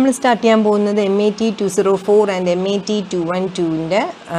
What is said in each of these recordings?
നമ്മൾ സ്റ്റാർട്ട് ചെയ്യാൻ പോകുന്നത് M A T two zero four and M A T two one ടുവിൻ്റെ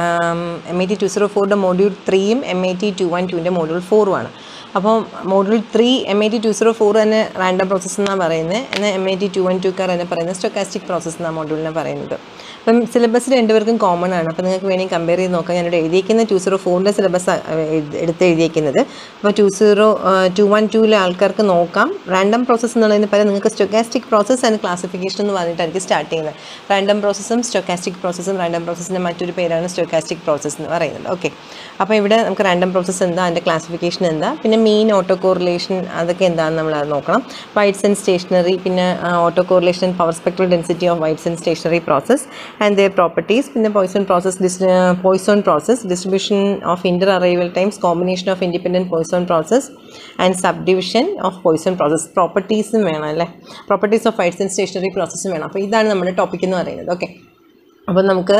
M A T two zero ഫോറിൻ്റെ module ത്രീയും M A T two one ടുവിൻ്റെ module ഫോറുമാണ് അപ്പോൾ module three M A T two zero four തന്നെ random process എന്നാണ് പറയുന്നത് എന്നാൽ M A T two one two കാർ തന്നെ പറയുന്നത് സ്റ്റൊക്കാസ്റ്റിക് പ്രോസസ്സ് എന്നാണ് മോഡ്യൂളിനെ പറയുന്നത് അപ്പം സിലബസ് രണ്ടുപേർക്കും കോമൺ ആണ് അപ്പോൾ നിങ്ങൾക്ക് വേണമെങ്കിൽ കമ്പയർ ചെയ്ത് നോക്കാം ഞാനിവിടെ എഴുതിയിരിക്കുന്ന ടു സീറോ ഫോറിൻ്റെ സിലബസ് എടുത്ത് എഴുതിയിരിക്കുന്നത് അപ്പോൾ ടു സീറോ ടു വൺ ടൂവിലെ ആൾക്കാർക്ക് നോക്കാം റാൻഡം പ്രോസസ്സ് എന്നുള്ളതിന് പകരം നിങ്ങൾക്ക് സ്റ്റൊക്കാസ്റ്റിക് പ്രോസസ്സ് ആൻഡ് ക്ലാസിഫിക്കേഷൻ എന്ന് പറഞ്ഞിട്ടായിരിക്കും സ്റ്റാർട്ട് ചെയ്യുന്നത് റാൻഡം പ്രോസസ്സും സ്റ്റൊക്കാസ്റ്റിക് പ്രോസസ്സും റാൻഡം പ്രോസസ്സിൻ്റെ മറ്റൊരു പേരാണ് സ്റ്റൊക്കാസ്റ്റിക് പ്രോസസ്സ് എന്ന് പറയുന്നത് ഓക്കെ അപ്പോൾ ഇവിടെ നമുക്ക് റാൻഡം പ്രോസസ്സ് എന്താ അതിൻ്റെ ക്ലാസിഫിക്കേഷൻ എന്താ പിന്നെ മെയിൻ ഓട്ടോ കോറിലേഷൻ അതൊക്കെ എന്താണെന്ന് നമ്മൾ അത് നോക്കണം വൈറ്റ്സ് ആൻഡ് സ്റ്റേഷനറി പിന്നെ autocorrelation power spectral density of wide sense and stationary process and their properties പിന്നെ Poisson process this Poisson process distribution of inter arrival times combination of independent Poisson process and subdivision of Poisson process പ്രോപ്പർട്ടീസും വേണം അല്ലേ properties of wide sense and stationary പ്രോസസ്സും വേണം അപ്പോൾ ഇതാണ് നമ്മുടെ topic എന്ന് പറയുന്നത് ഓക്കെ അപ്പോൾ നമുക്ക്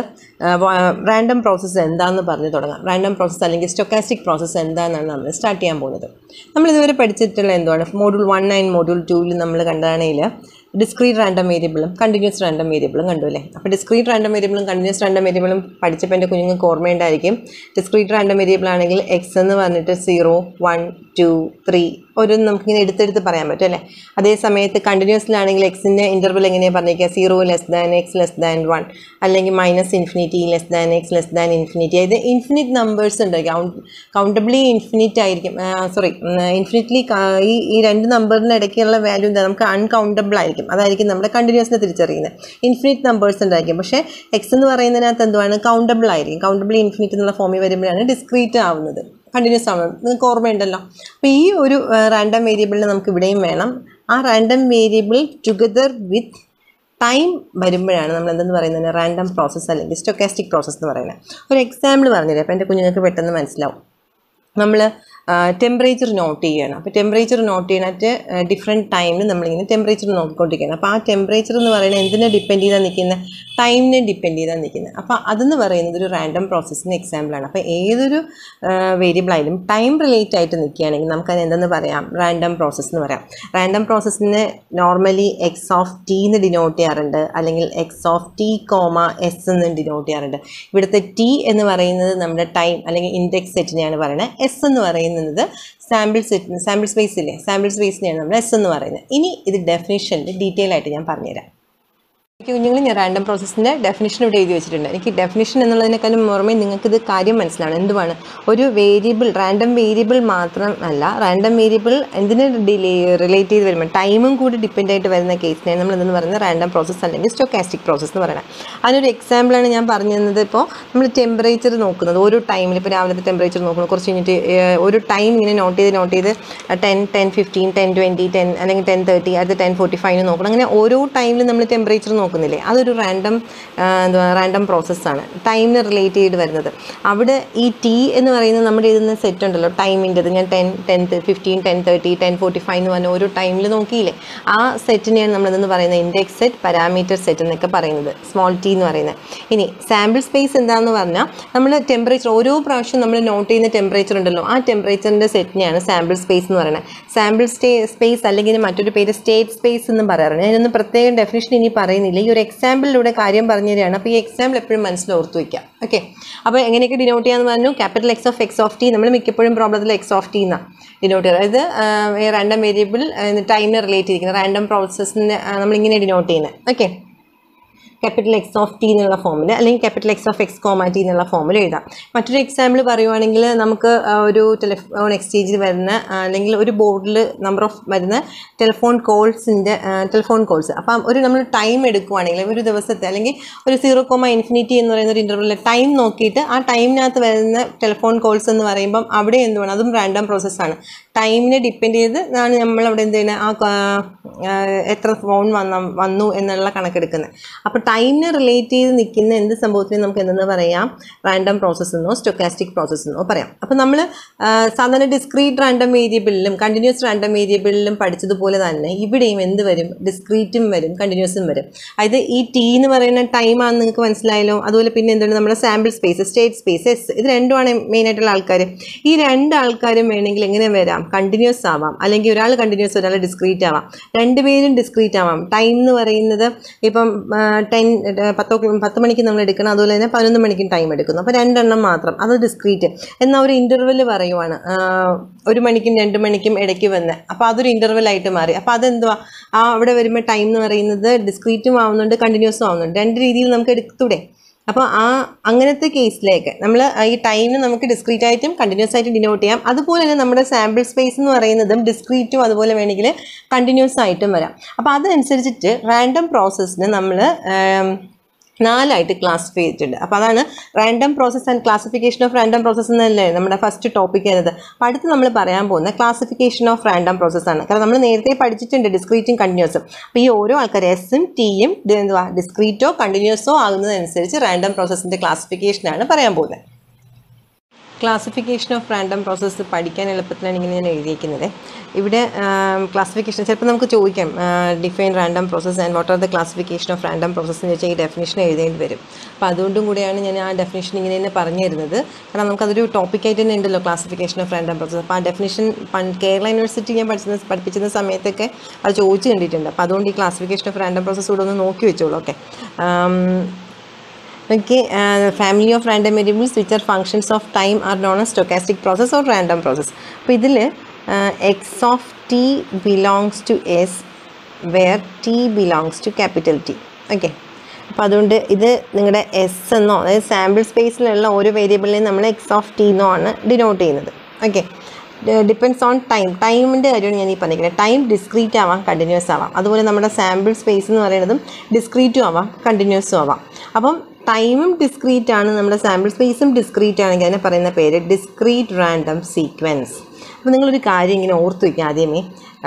റാൻഡം പ്രോസസ്സ് എന്താണെന്ന് പറഞ്ഞു തുടങ്ങാം റാൻഡം പ്രോസസ്സ് അല്ലെങ്കിൽ സ്റ്റൊക്കാസ്റ്റിക് പ്രോസസ്സ് എന്താണെന്നാണ് നമ്മൾ സ്റ്റാർട്ട് ചെയ്യാൻ പോകുന്നത് നമ്മൾ ഇതുവരെ പഠിച്ചിട്ടുള്ള എന്താണ് മോഡ്യൂൾ വൺ ആൻഡ് മോഡ്യൂൾ ടൂവിൽ നമ്മൾ കണ്ടതാണെങ്കിൽ ഡിസ്ക്രീറ്റ് റാൻഡം വേരിയബിളും കണ്ടിന്യൂസ് റാൻഡം വേരിയബിളും കണ്ടു അല്ലേ അപ്പോൾ ഡിസ്ക്രീറ്റ് റാൻഡം വേരിയബിളും കണ്ടിന്യൂസ് റാൻഡം വേരിയബിളും പഠിച്ചപ്പോൾ എൻ്റെ കുഞ്ഞുങ്ങൾക്ക് ഓർമ്മയുണ്ടായിരിക്കും ഡിസ്ക്രീറ്റ് റാൻഡം വേരിയബിൾ ആണെങ്കിൽ എക്സ് എന്ന് പറഞ്ഞിട്ട് സീറോ വൺ ടു ത്രീ ഒരു നമുക്കിങ്ങനെ എടുത്തെടുത്ത് പറയാൻ പറ്റും അല്ലേ അതേ സമയത്ത് കണ്ടിന്യൂസിലാണെങ്കിൽ എക്സിൻ്റെ ഇൻ്റർവൽ എങ്ങനെയാണ് പറഞ്ഞിരിക്കുക zero less than X less than one അല്ലെങ്കിൽ minus infinity less than X less than infinity അതായത് ഇൻഫിനിറ്റ് നമ്പേഴ്സ് ഉണ്ട് കൗണ്ട് കൗണ്ടബിളി ഇൻഫിനിറ്റ് ആയിരിക്കും സോറി ഇൻഫിനിറ്റ്ലി ഈ ഈ രണ്ട് നമ്പറിൻ്റെ ഇടയ്ക്കുള്ള വാല്യൂ എന്താ നമുക്ക് അൺകൗണ്ടബിൾ ആയിരിക്കും അതായിരിക്കും നമ്മുടെ കണ്ടിന്യൂസിനെ തിരിച്ചറിയുന്നത് ഇൻഫിനിറ്റ് നമ്പേഴ്സ് ഉണ്ടായിരിക്കും പക്ഷേ എക്സ് എന്ന് പറയുന്നതിനകത്ത് എന്തുവാണ് കൗണ്ടബിൾ ആയിരിക്കും കൗണ്ടബിൾ ഇൻഫിനിറ്റ് എന്നുള്ള ഫോമിൽ വരുമ്പോഴാണ് ഡിസ്ക്രീറ്റ് ആവുന്നത് കണ്ടിന്യൂസ് ആവണം നിങ്ങൾക്ക് ഓർമ്മയുണ്ടല്ലോ അപ്പോൾ ഈ ഒരു റാൻഡം വേരിയബിളിന് നമുക്ക് ഇവിടെയും വേണം ആ random variable together with time വരുമ്പോഴാണ് നമ്മൾ എന്തെന്ന് പറയുന്നത് റാൻഡം പ്രോസസ്സ് അല്ലെങ്കിൽ സ്റ്റൊക്കാസ്റ്റിക് പ്രോസസ്സ് എന്ന് പറയുന്നത് ഒരു എക്സാമ്പിൾ പറഞ്ഞുതരാം അപ്പോൾ എൻ്റെ കുഞ്ഞുങ്ങൾക്ക് പെട്ടെന്ന് മനസ്സിലാവും നമ്മൾ ടെമ്പറേച്ചർ നോട്ട് ചെയ്യണം അപ്പോൾ ടെമ്പറേച്ചർ നോട്ട് ചെയ്യാനായിട്ട് ഡിഫറെൻറ്റ് ടൈമിൽ നമ്മളിങ്ങനെ ടെമ്പറേച്ചർ നോക്കിക്കൊണ്ടിരിക്കുകയാണ് അപ്പോൾ ആ ടെമ്പറേച്ചർ എന്ന് പറയുന്നത് എന്തിനെ ഡിപ്പെൻഡ് ചെയ്താൽ നിൽക്കുന്നത് ടൈമിനെ ഡിപ്പെൻഡ് ചെയ്താൽ നിൽക്കുന്നത് അപ്പോൾ അതെന്ന് പറയുന്നത് ഒരു റാൻഡം പ്രോസസ്സിന് എക്സാമ്പിളാണ് അപ്പോൾ ഏതൊരു വേരിയബിൾ ആയാലും ടൈം റിലേറ്റ് ആയിട്ട് നിൽക്കുകയാണെങ്കിൽ നമുക്കത് എന്തെന്ന് പറയാം റാൻഡം പ്രോസസ്സ് എന്ന് പറയാം റാൻഡം പ്രോസസ്സിന് നോർമലി എക്സ് ഓഫ് ടി എന്ന് ഡിനോട്ട് ചെയ്യാറുണ്ട് അല്ലെങ്കിൽ X of T comma S എന്ന് ഡിനോട്ട് ചെയ്യാറുണ്ട് ഇവിടുത്തെ ടി എന്ന് പറയുന്നത് നമ്മുടെ ടൈം അല്ലെങ്കിൽ ഇൻഡെക്സ് സെറ്റിനെയാണ് പറയുന്നത് എസ് എന്ന് പറയുന്നത് സാമ്പിൾ സെറ്റ് സാമ്പിൾ സ്പേസ് ഇല്ലേ സാമ്പിൾ സ്പേസിനെയാണ് നമ്മൾ എസ് എന്ന് പറയുന്നത് ഇനി ഇത് ഡെഫിനിഷനിൽ ഡീറ്റെയിൽ ആയിട്ട് ഞാൻ പറഞ്ഞുതരാം എനിക്ക് കുഞ്ഞുങ്ങൾ ഞാൻ റാൻഡം പ്രോസസ്സിൻ്റെ ഡെഫിനിഷൻ ഇവിടെ എഴുതി വെച്ചിട്ടുണ്ട് എനിക്ക് ഡെഫിനിഷൻ എന്നുള്ളതിനേക്കാളും പുറമെ നിങ്ങൾക്ക് ഇത് കാര്യം മനസ്സിലാണ് എന്തുവാണ് ഒരു വേരിയബിൾ റാൻഡം വേരിയബിൾ മാത്രമല്ല റാൻഡം വേരിയബിൾ എന്തിന് റിലേറ്റ് ചെയ്ത് വരുമ്പോൾ ടൈമും കൂടി ഡിപ്പെൻഡ് ആയിട്ട് വരുന്ന കേസിനെ നമ്മൾ എന്തെന്ന് പറയുന്നത് റാൻഡം പ്രോസസ്സ് അല്ലെങ്കിൽ സ്റ്റൊക്കാസ്റ്റിക് പ്രോസസ്സ് എന്ന് പറയുന്നത് അതിനൊരു എക്സാമ്പിളാണ് ഞാൻ പറഞ്ഞു തന്നത് ഇപ്പോൾ നമ്മൾ ടെമ്പറേച്ചർ നോക്കുന്നത് ഒരു ടൈമിൽ ഇപ്പോൾ രാവിലത്തെ ടെമ്പറേച്ചർ നോക്കുന്നു കുറച്ച് കഴിഞ്ഞിട്ട് ഒരു ടൈം ഇങ്ങനെ നോട്ട് ചെയ്ത് നോട്ട് ചെയ്ത് ten ten fifteen ten twenty ten അല്ലെങ്കിൽ ടെൻ തേർട്ടി അടുത്ത ടെൻ ഫോർട്ടി ഫൈവിന് നോക്കണം അങ്ങനെ ഓരോ ടൈമിലും നമ്മൾ ടെമ്പറേച്ചർ നോക്കുന്നില്ലേ അതൊരു റാൻഡം എന്തുവാ റാൻഡം പ്രോസസ്സാണ് ടൈമിന് റിലേറ്റ് ചെയ്ത് വരുന്നത് അവിടെ ഈ ടി എന്ന് പറയുന്നത് നമ്മുടെ എഴുതുന്ന സെറ്റ് ഉണ്ടല്ലോ ടൈമിൻ്റെത് ഞാൻ ten ten fifteen ten thirty ten forty five എന്ന് പറഞ്ഞ ഓരോ ടൈമിൽ നോക്കിയില്ലേ ആ സെറ്റിനെയാണ് നമ്മളെന്ന് പറയുന്നത് ഇൻഡെക്സ് സെറ്റ് പാരാമീറ്റർ സെറ്റ് എന്നൊക്കെ പറയുന്നത് സ്മോൾ ടി എന്ന് പറയുന്നത് ഇനി സാമ്പിൾ സ്പേസ് എന്താണെന്ന് പറഞ്ഞാൽ നമ്മൾ ടെമ്പറേച്ചർ ഓരോ പ്രാവശ്യം നമ്മൾ നോട്ട് ചെയ്യുന്ന ടെമ്പറേച്ചർ ഉണ്ടല്ലോ ആ ടെമ്പറേച്ചറിൻ്റെ സെറ്റിനെയാണ് സാമ്പിൾ സ്പേസ് എന്ന് പറയുന്നത് സാമ്പിൾ സ്റ്റേ സ്പേസ് അല്ലെങ്കിൽ മറ്റൊരു പേര് സ്റ്റേറ്റ് സ്പേസ് എന്നും പറയാറുണ്ട് ഞാനൊന്നും പ്രത്യേകം ഡെഫിനിഷൻ ഇനി പറയുന്നില്ല ഈ ഒരു എക്സാമ്പിളിലൂടെ കാര്യം പറഞ്ഞു തരികയാണ് അപ്പോൾ ഈ എക്സാമ്പിൾ എപ്പോഴും മനസ്സിൽ ഓർത്ത് വയ്ക്കാം ഓക്കെ അപ്പോൾ എങ്ങനെയൊക്കെ ഡിനോട്ട് ചെയ്യാന്ന് പറഞ്ഞു capital X of X of T നമ്മൾ മിക്കപ്പോഴും പ്രോബ്ലത്തിൽ എക്സ് ഓഫ് ടി എന്നാണ് ഡിനോട്ട് ചെയ്യുക അതായത് റാൻഡം വേരിയബിൾ ടൈമിനെ റിലേറ്റ് ചെയ്തിരിക്കുന്നത് റാൻഡം പ്രോസസ്സിനെ നമ്മളിങ്ങനെ ഡിനോട്ട് ചെയ്യുന്നത് okay capital X of T എന്നുള്ള ഫോമിൽ അല്ലെങ്കിൽ capital X of X comma T എന്നുള്ള ഫോമിൽ എഴുതാം മറ്റൊരു എക്സാമ്പിൾ പറയുവാണെങ്കിൽ നമുക്ക് ഒരു ടെലിഫോൺ എക്സ്ചേഞ്ചിൽ വരുന്ന അല്ലെങ്കിൽ ഒരു ബോർഡിൽ നമ്പർ ഓഫ് വരുന്ന ടെലിഫോൺ കോൾസിൻ്റെ ടെലിഫോൺ കോൾസ് അപ്പം ഒരു നമ്മൾ ടൈം എടുക്കുവാണെങ്കിൽ ഒരു ദിവസത്തെ അല്ലെങ്കിൽ ഒരു സീറോ കോമ ഇൻഫിനിറ്റി എന്ന് പറയുന്ന ഒരു ഇൻ്റർവെല്ലിൽ ടൈം നോക്കിയിട്ട് ആ ടൈമിനകത്ത് വരുന്ന ടെലിഫോൺ കോൾസ് എന്ന് പറയുമ്പം അവിടെ എന്തുവാണ് അതും റാൻഡം പ്രോസസ്സാണ് ടൈമിനെ ഡിപ്പെൻഡ് ചെയ്ത് ആണ് നമ്മൾ അവിടെ എന്ത് ചെയ്യുന്നത് ആ എത്ര ഫോൺ വന്ന വന്നു എന്നുള്ള കണക്കെടുക്കുന്നത് അപ്പോൾ ടൈമിനെ റിലേറ്റ് ചെയ്ത് നിൽക്കുന്ന എന്ത് സംഭവത്തിനും നമുക്ക് എന്തെന്ന് പറയാം റാൻഡം പ്രോസസ്സ് എന്നോ സ്റ്റൊക്കാസ്റ്റിക് പ്രോസസ്സ് എന്നോ പറയാം അപ്പോൾ നമ്മൾ സാധാരണ ഡിസ്ക്രീറ്റ് റാൻഡം വേരിയബിളിലും കണ്ടിന്യൂസ് റാൻഡം വേരിയബിളിലും പഠിച്ചതുപോലെ തന്നെ ഇവിടെയും എന്ത് വരും ഡിസ്ക്രീറ്റും വരും കണ്ടിന്യൂസും വരും അതായത് ഈ ടി എന്ന് പറയുന്ന ടൈമാണെന്ന് നിങ്ങൾക്ക് മനസ്സിലായല്ലോ അതുപോലെ പിന്നെ എന്താണ് നമ്മുടെ sample space state space S ഇത് രണ്ടുമാണ് മെയിൻ ആയിട്ടുള്ള ആൾക്കാർ ഈ രണ്ട് ആൾക്കാരും വേണമെങ്കിൽ എങ്ങനെ വരാം കണ്ടിന്യൂസ് ആവാം അല്ലെങ്കിൽ ഒരാൾ കണ്ടിന്യൂസ് ഒരാൾ ഡിസ്ക്രീറ്റ് ആവാം രണ്ടുപേരും ഡിസ്ക്രീറ്റ് ആവാം ടൈം എന്ന് പറയുന്നത് ഇപ്പം ടെൻ പത്തോ പത്ത് മണിക്ക് നമ്മൾ എടുക്കണം അതുപോലെ തന്നെ പതിനൊന്ന് മണിക്കും ടൈം എടുക്കുന്നു അപ്പോൾ രണ്ടെണ്ണം മാത്രം അത് ഡിസ്ക്രീറ്റ് എന്നാൽ ഒരു ഇൻ്റർവെൽ പറയുവാണ് ആ, ഒരു മണിക്കും രണ്ട് മണിക്കും ഇടയ്ക്ക് വന്ന് അപ്പോൾ അതൊരു ഇൻ്റർവെൽ ആയിട്ട് മാറി അപ്പോൾ അതെന്തുവാ ആ അവിടെ വരുമ്പോൾ ടൈം എന്ന് പറയുന്നത് ഡിസ്ക്രീറ്റും ആവുന്നുണ്ട് കണ്ടിന്യൂസും ആവുന്നുണ്ട് രണ്ട് രീതിയിൽ നമുക്ക് എടുത്തൂടെ അപ്പോൾ ആ അങ്ങനത്തെ കേസിലേക്ക് നമ്മൾ ഈ ടൈമിന് നമുക്ക് ഡിസ്ക്രീറ്റ് ആയിട്ടും കണ്ടിന്യൂസ് ആയിട്ടും ഡിനോട്ട് ചെയ്യാം അതുപോലെ തന്നെ നമ്മുടെ സാമ്പിൾ സ്പേസ് എന്ന് പറയുന്നതും ഡിസ്ക്രീറ്റും അതുപോലെ വേണമെങ്കിൽ കണ്ടിന്യൂസ് ആയിട്ടും വരാം അപ്പോൾ അതനുസരിച്ചിട്ട് റാൻഡം പ്രോസസ്സിന് നമ്മൾ നാലായിട്ട് ക്ലാസിഫൈ ചെയ്തിട്ടുണ്ട് അപ്പോൾ അതാണ് random process and classification of random process എന്നല്ലേ നമ്മുടെ ഫസ്റ്റ് ടോപ്പിക് ആയിരുന്നത് അപ്പോൾ അടുത്ത് നമ്മൾ പറയാൻ പോകുന്ന ക്ലാസിഫിക്കേഷൻ ഓഫ് റാൻഡം പ്രോസസ് ആണ് കാരണം നമ്മൾ നേരത്തെ പഠിച്ചിട്ടുണ്ട് ഡിസ്ക്രീറ്റും കണ്ടിന്യൂസും അപ്പോൾ ഈ ഓരോ ആൾക്കാർ എസും ടിയും എന്തുവാ ഡിസ്ക്രീറ്റോ കണ്ടിന്യൂസോ ആകുന്നതനുസരിച്ച് റാൻഡം പ്രോസസ്സിൻ്റെ ക്ലാസിഫിക്കേഷനാണ് പറയാൻ പോകുന്നത് ക്ലാസിഫിക്കേഷൻ ഓഫ് റാൻഡം പ്രോസസ്സ് പഠിക്കാൻ എളുപ്പത്തിലാണ് ഇങ്ങനെ ഞാൻ എഴുതിയിരിക്കുന്നത് ഇവിടെ ക്ലാസിഫിക്കേഷൻ ചിലപ്പോൾ നമുക്ക് ചോദിക്കാം define random process and what are the classification of random process എന്ന് വെച്ചാൽ ഈ ഡെഫിനേഷൻ എഴുതേണ്ടി വരും അപ്പോൾ അതുകൊണ്ടും കൂടിയാണ് ഞാൻ ആ ഡെഫിനേഷൻ ഇങ്ങനെ തന്നെ പറഞ്ഞു തരുന്നത് കാരണം നമുക്കതൊരു ടോപ്പിക്കായിട്ട് തന്നെ ഉണ്ടല്ലോ ക്ലാസിഫിക്കേഷൻ ഓഫ് റാൻഡം പ്രോസസ്സ് അപ്പോൾ ആ ഡെഫിനേഷൻ കേരള യൂണിവേഴ്സിറ്റി ഞാൻ പഠിച്ചിരുന്ന പഠിപ്പിച്ചിരുന്ന സമയത്തൊക്കെ അത് ചോദിച്ചു കണ്ടിട്ടുണ്ട് അപ്പോൾ അതുകൊണ്ട് ഈ ക്ലാസിഫിക്കേഷൻ ഓഫ് റാൻഡം പ്രോസസ്സ് കൂടെ ഒന്ന് നോക്കി വെച്ചോളൂ okay Okay, uh, family of random variables which are functions of time are known as stochastic process or random process. അപ്പോൾ ഇതിൽ X of T belongs to S where T belongs to capital T okay അപ്പോൾ അതുകൊണ്ട് ഇത് നിങ്ങളുടെ S എന്നോ അതായത് sample സ്പേസിലുള്ള ഓരോ വേരിയബിളിനെയും നമ്മൾ എക്സ് ഓഫ് ടി എന്നോ ആണ് ഡിനോട്ട് ചെയ്യുന്നത് ഓക്കെ ഡിപ്പെൻസ് ഓൺ ടൈം ടൈമിൻ്റെ കാര്യമാണ് ഞാൻ ഈ പറഞ്ഞിരിക്കുന്നത് ടൈം ഡിസ്ക്രീറ്റ് ആവാം കണ്ടിന്യൂസ് ആവാം അതുപോലെ നമ്മുടെ സാമ്പിൾ സ്പേസ് എന്ന് പറയുന്നതും ഡിസ്ക്രീറ്റും ആവാം കണ്ടിന്യൂസും ആവാം അപ്പം ടൈമും ഡിസ്ക്രീറ്റ് ആണ് നമ്മുടെ സാമ്പിൾ സ്പേസും ഡിസ്ക്രീറ്റ് ആണെങ്കിൽ അതിനെ പറയുന്ന പേര് ഡിസ്ക്രീറ്റ് റാൻഡം സീക്വൻസ് അപ്പോൾ നിങ്ങളൊരു കാര്യം ഇങ്ങനെ ഓർത്ത് വയ്ക്കുക ആദ്യമേ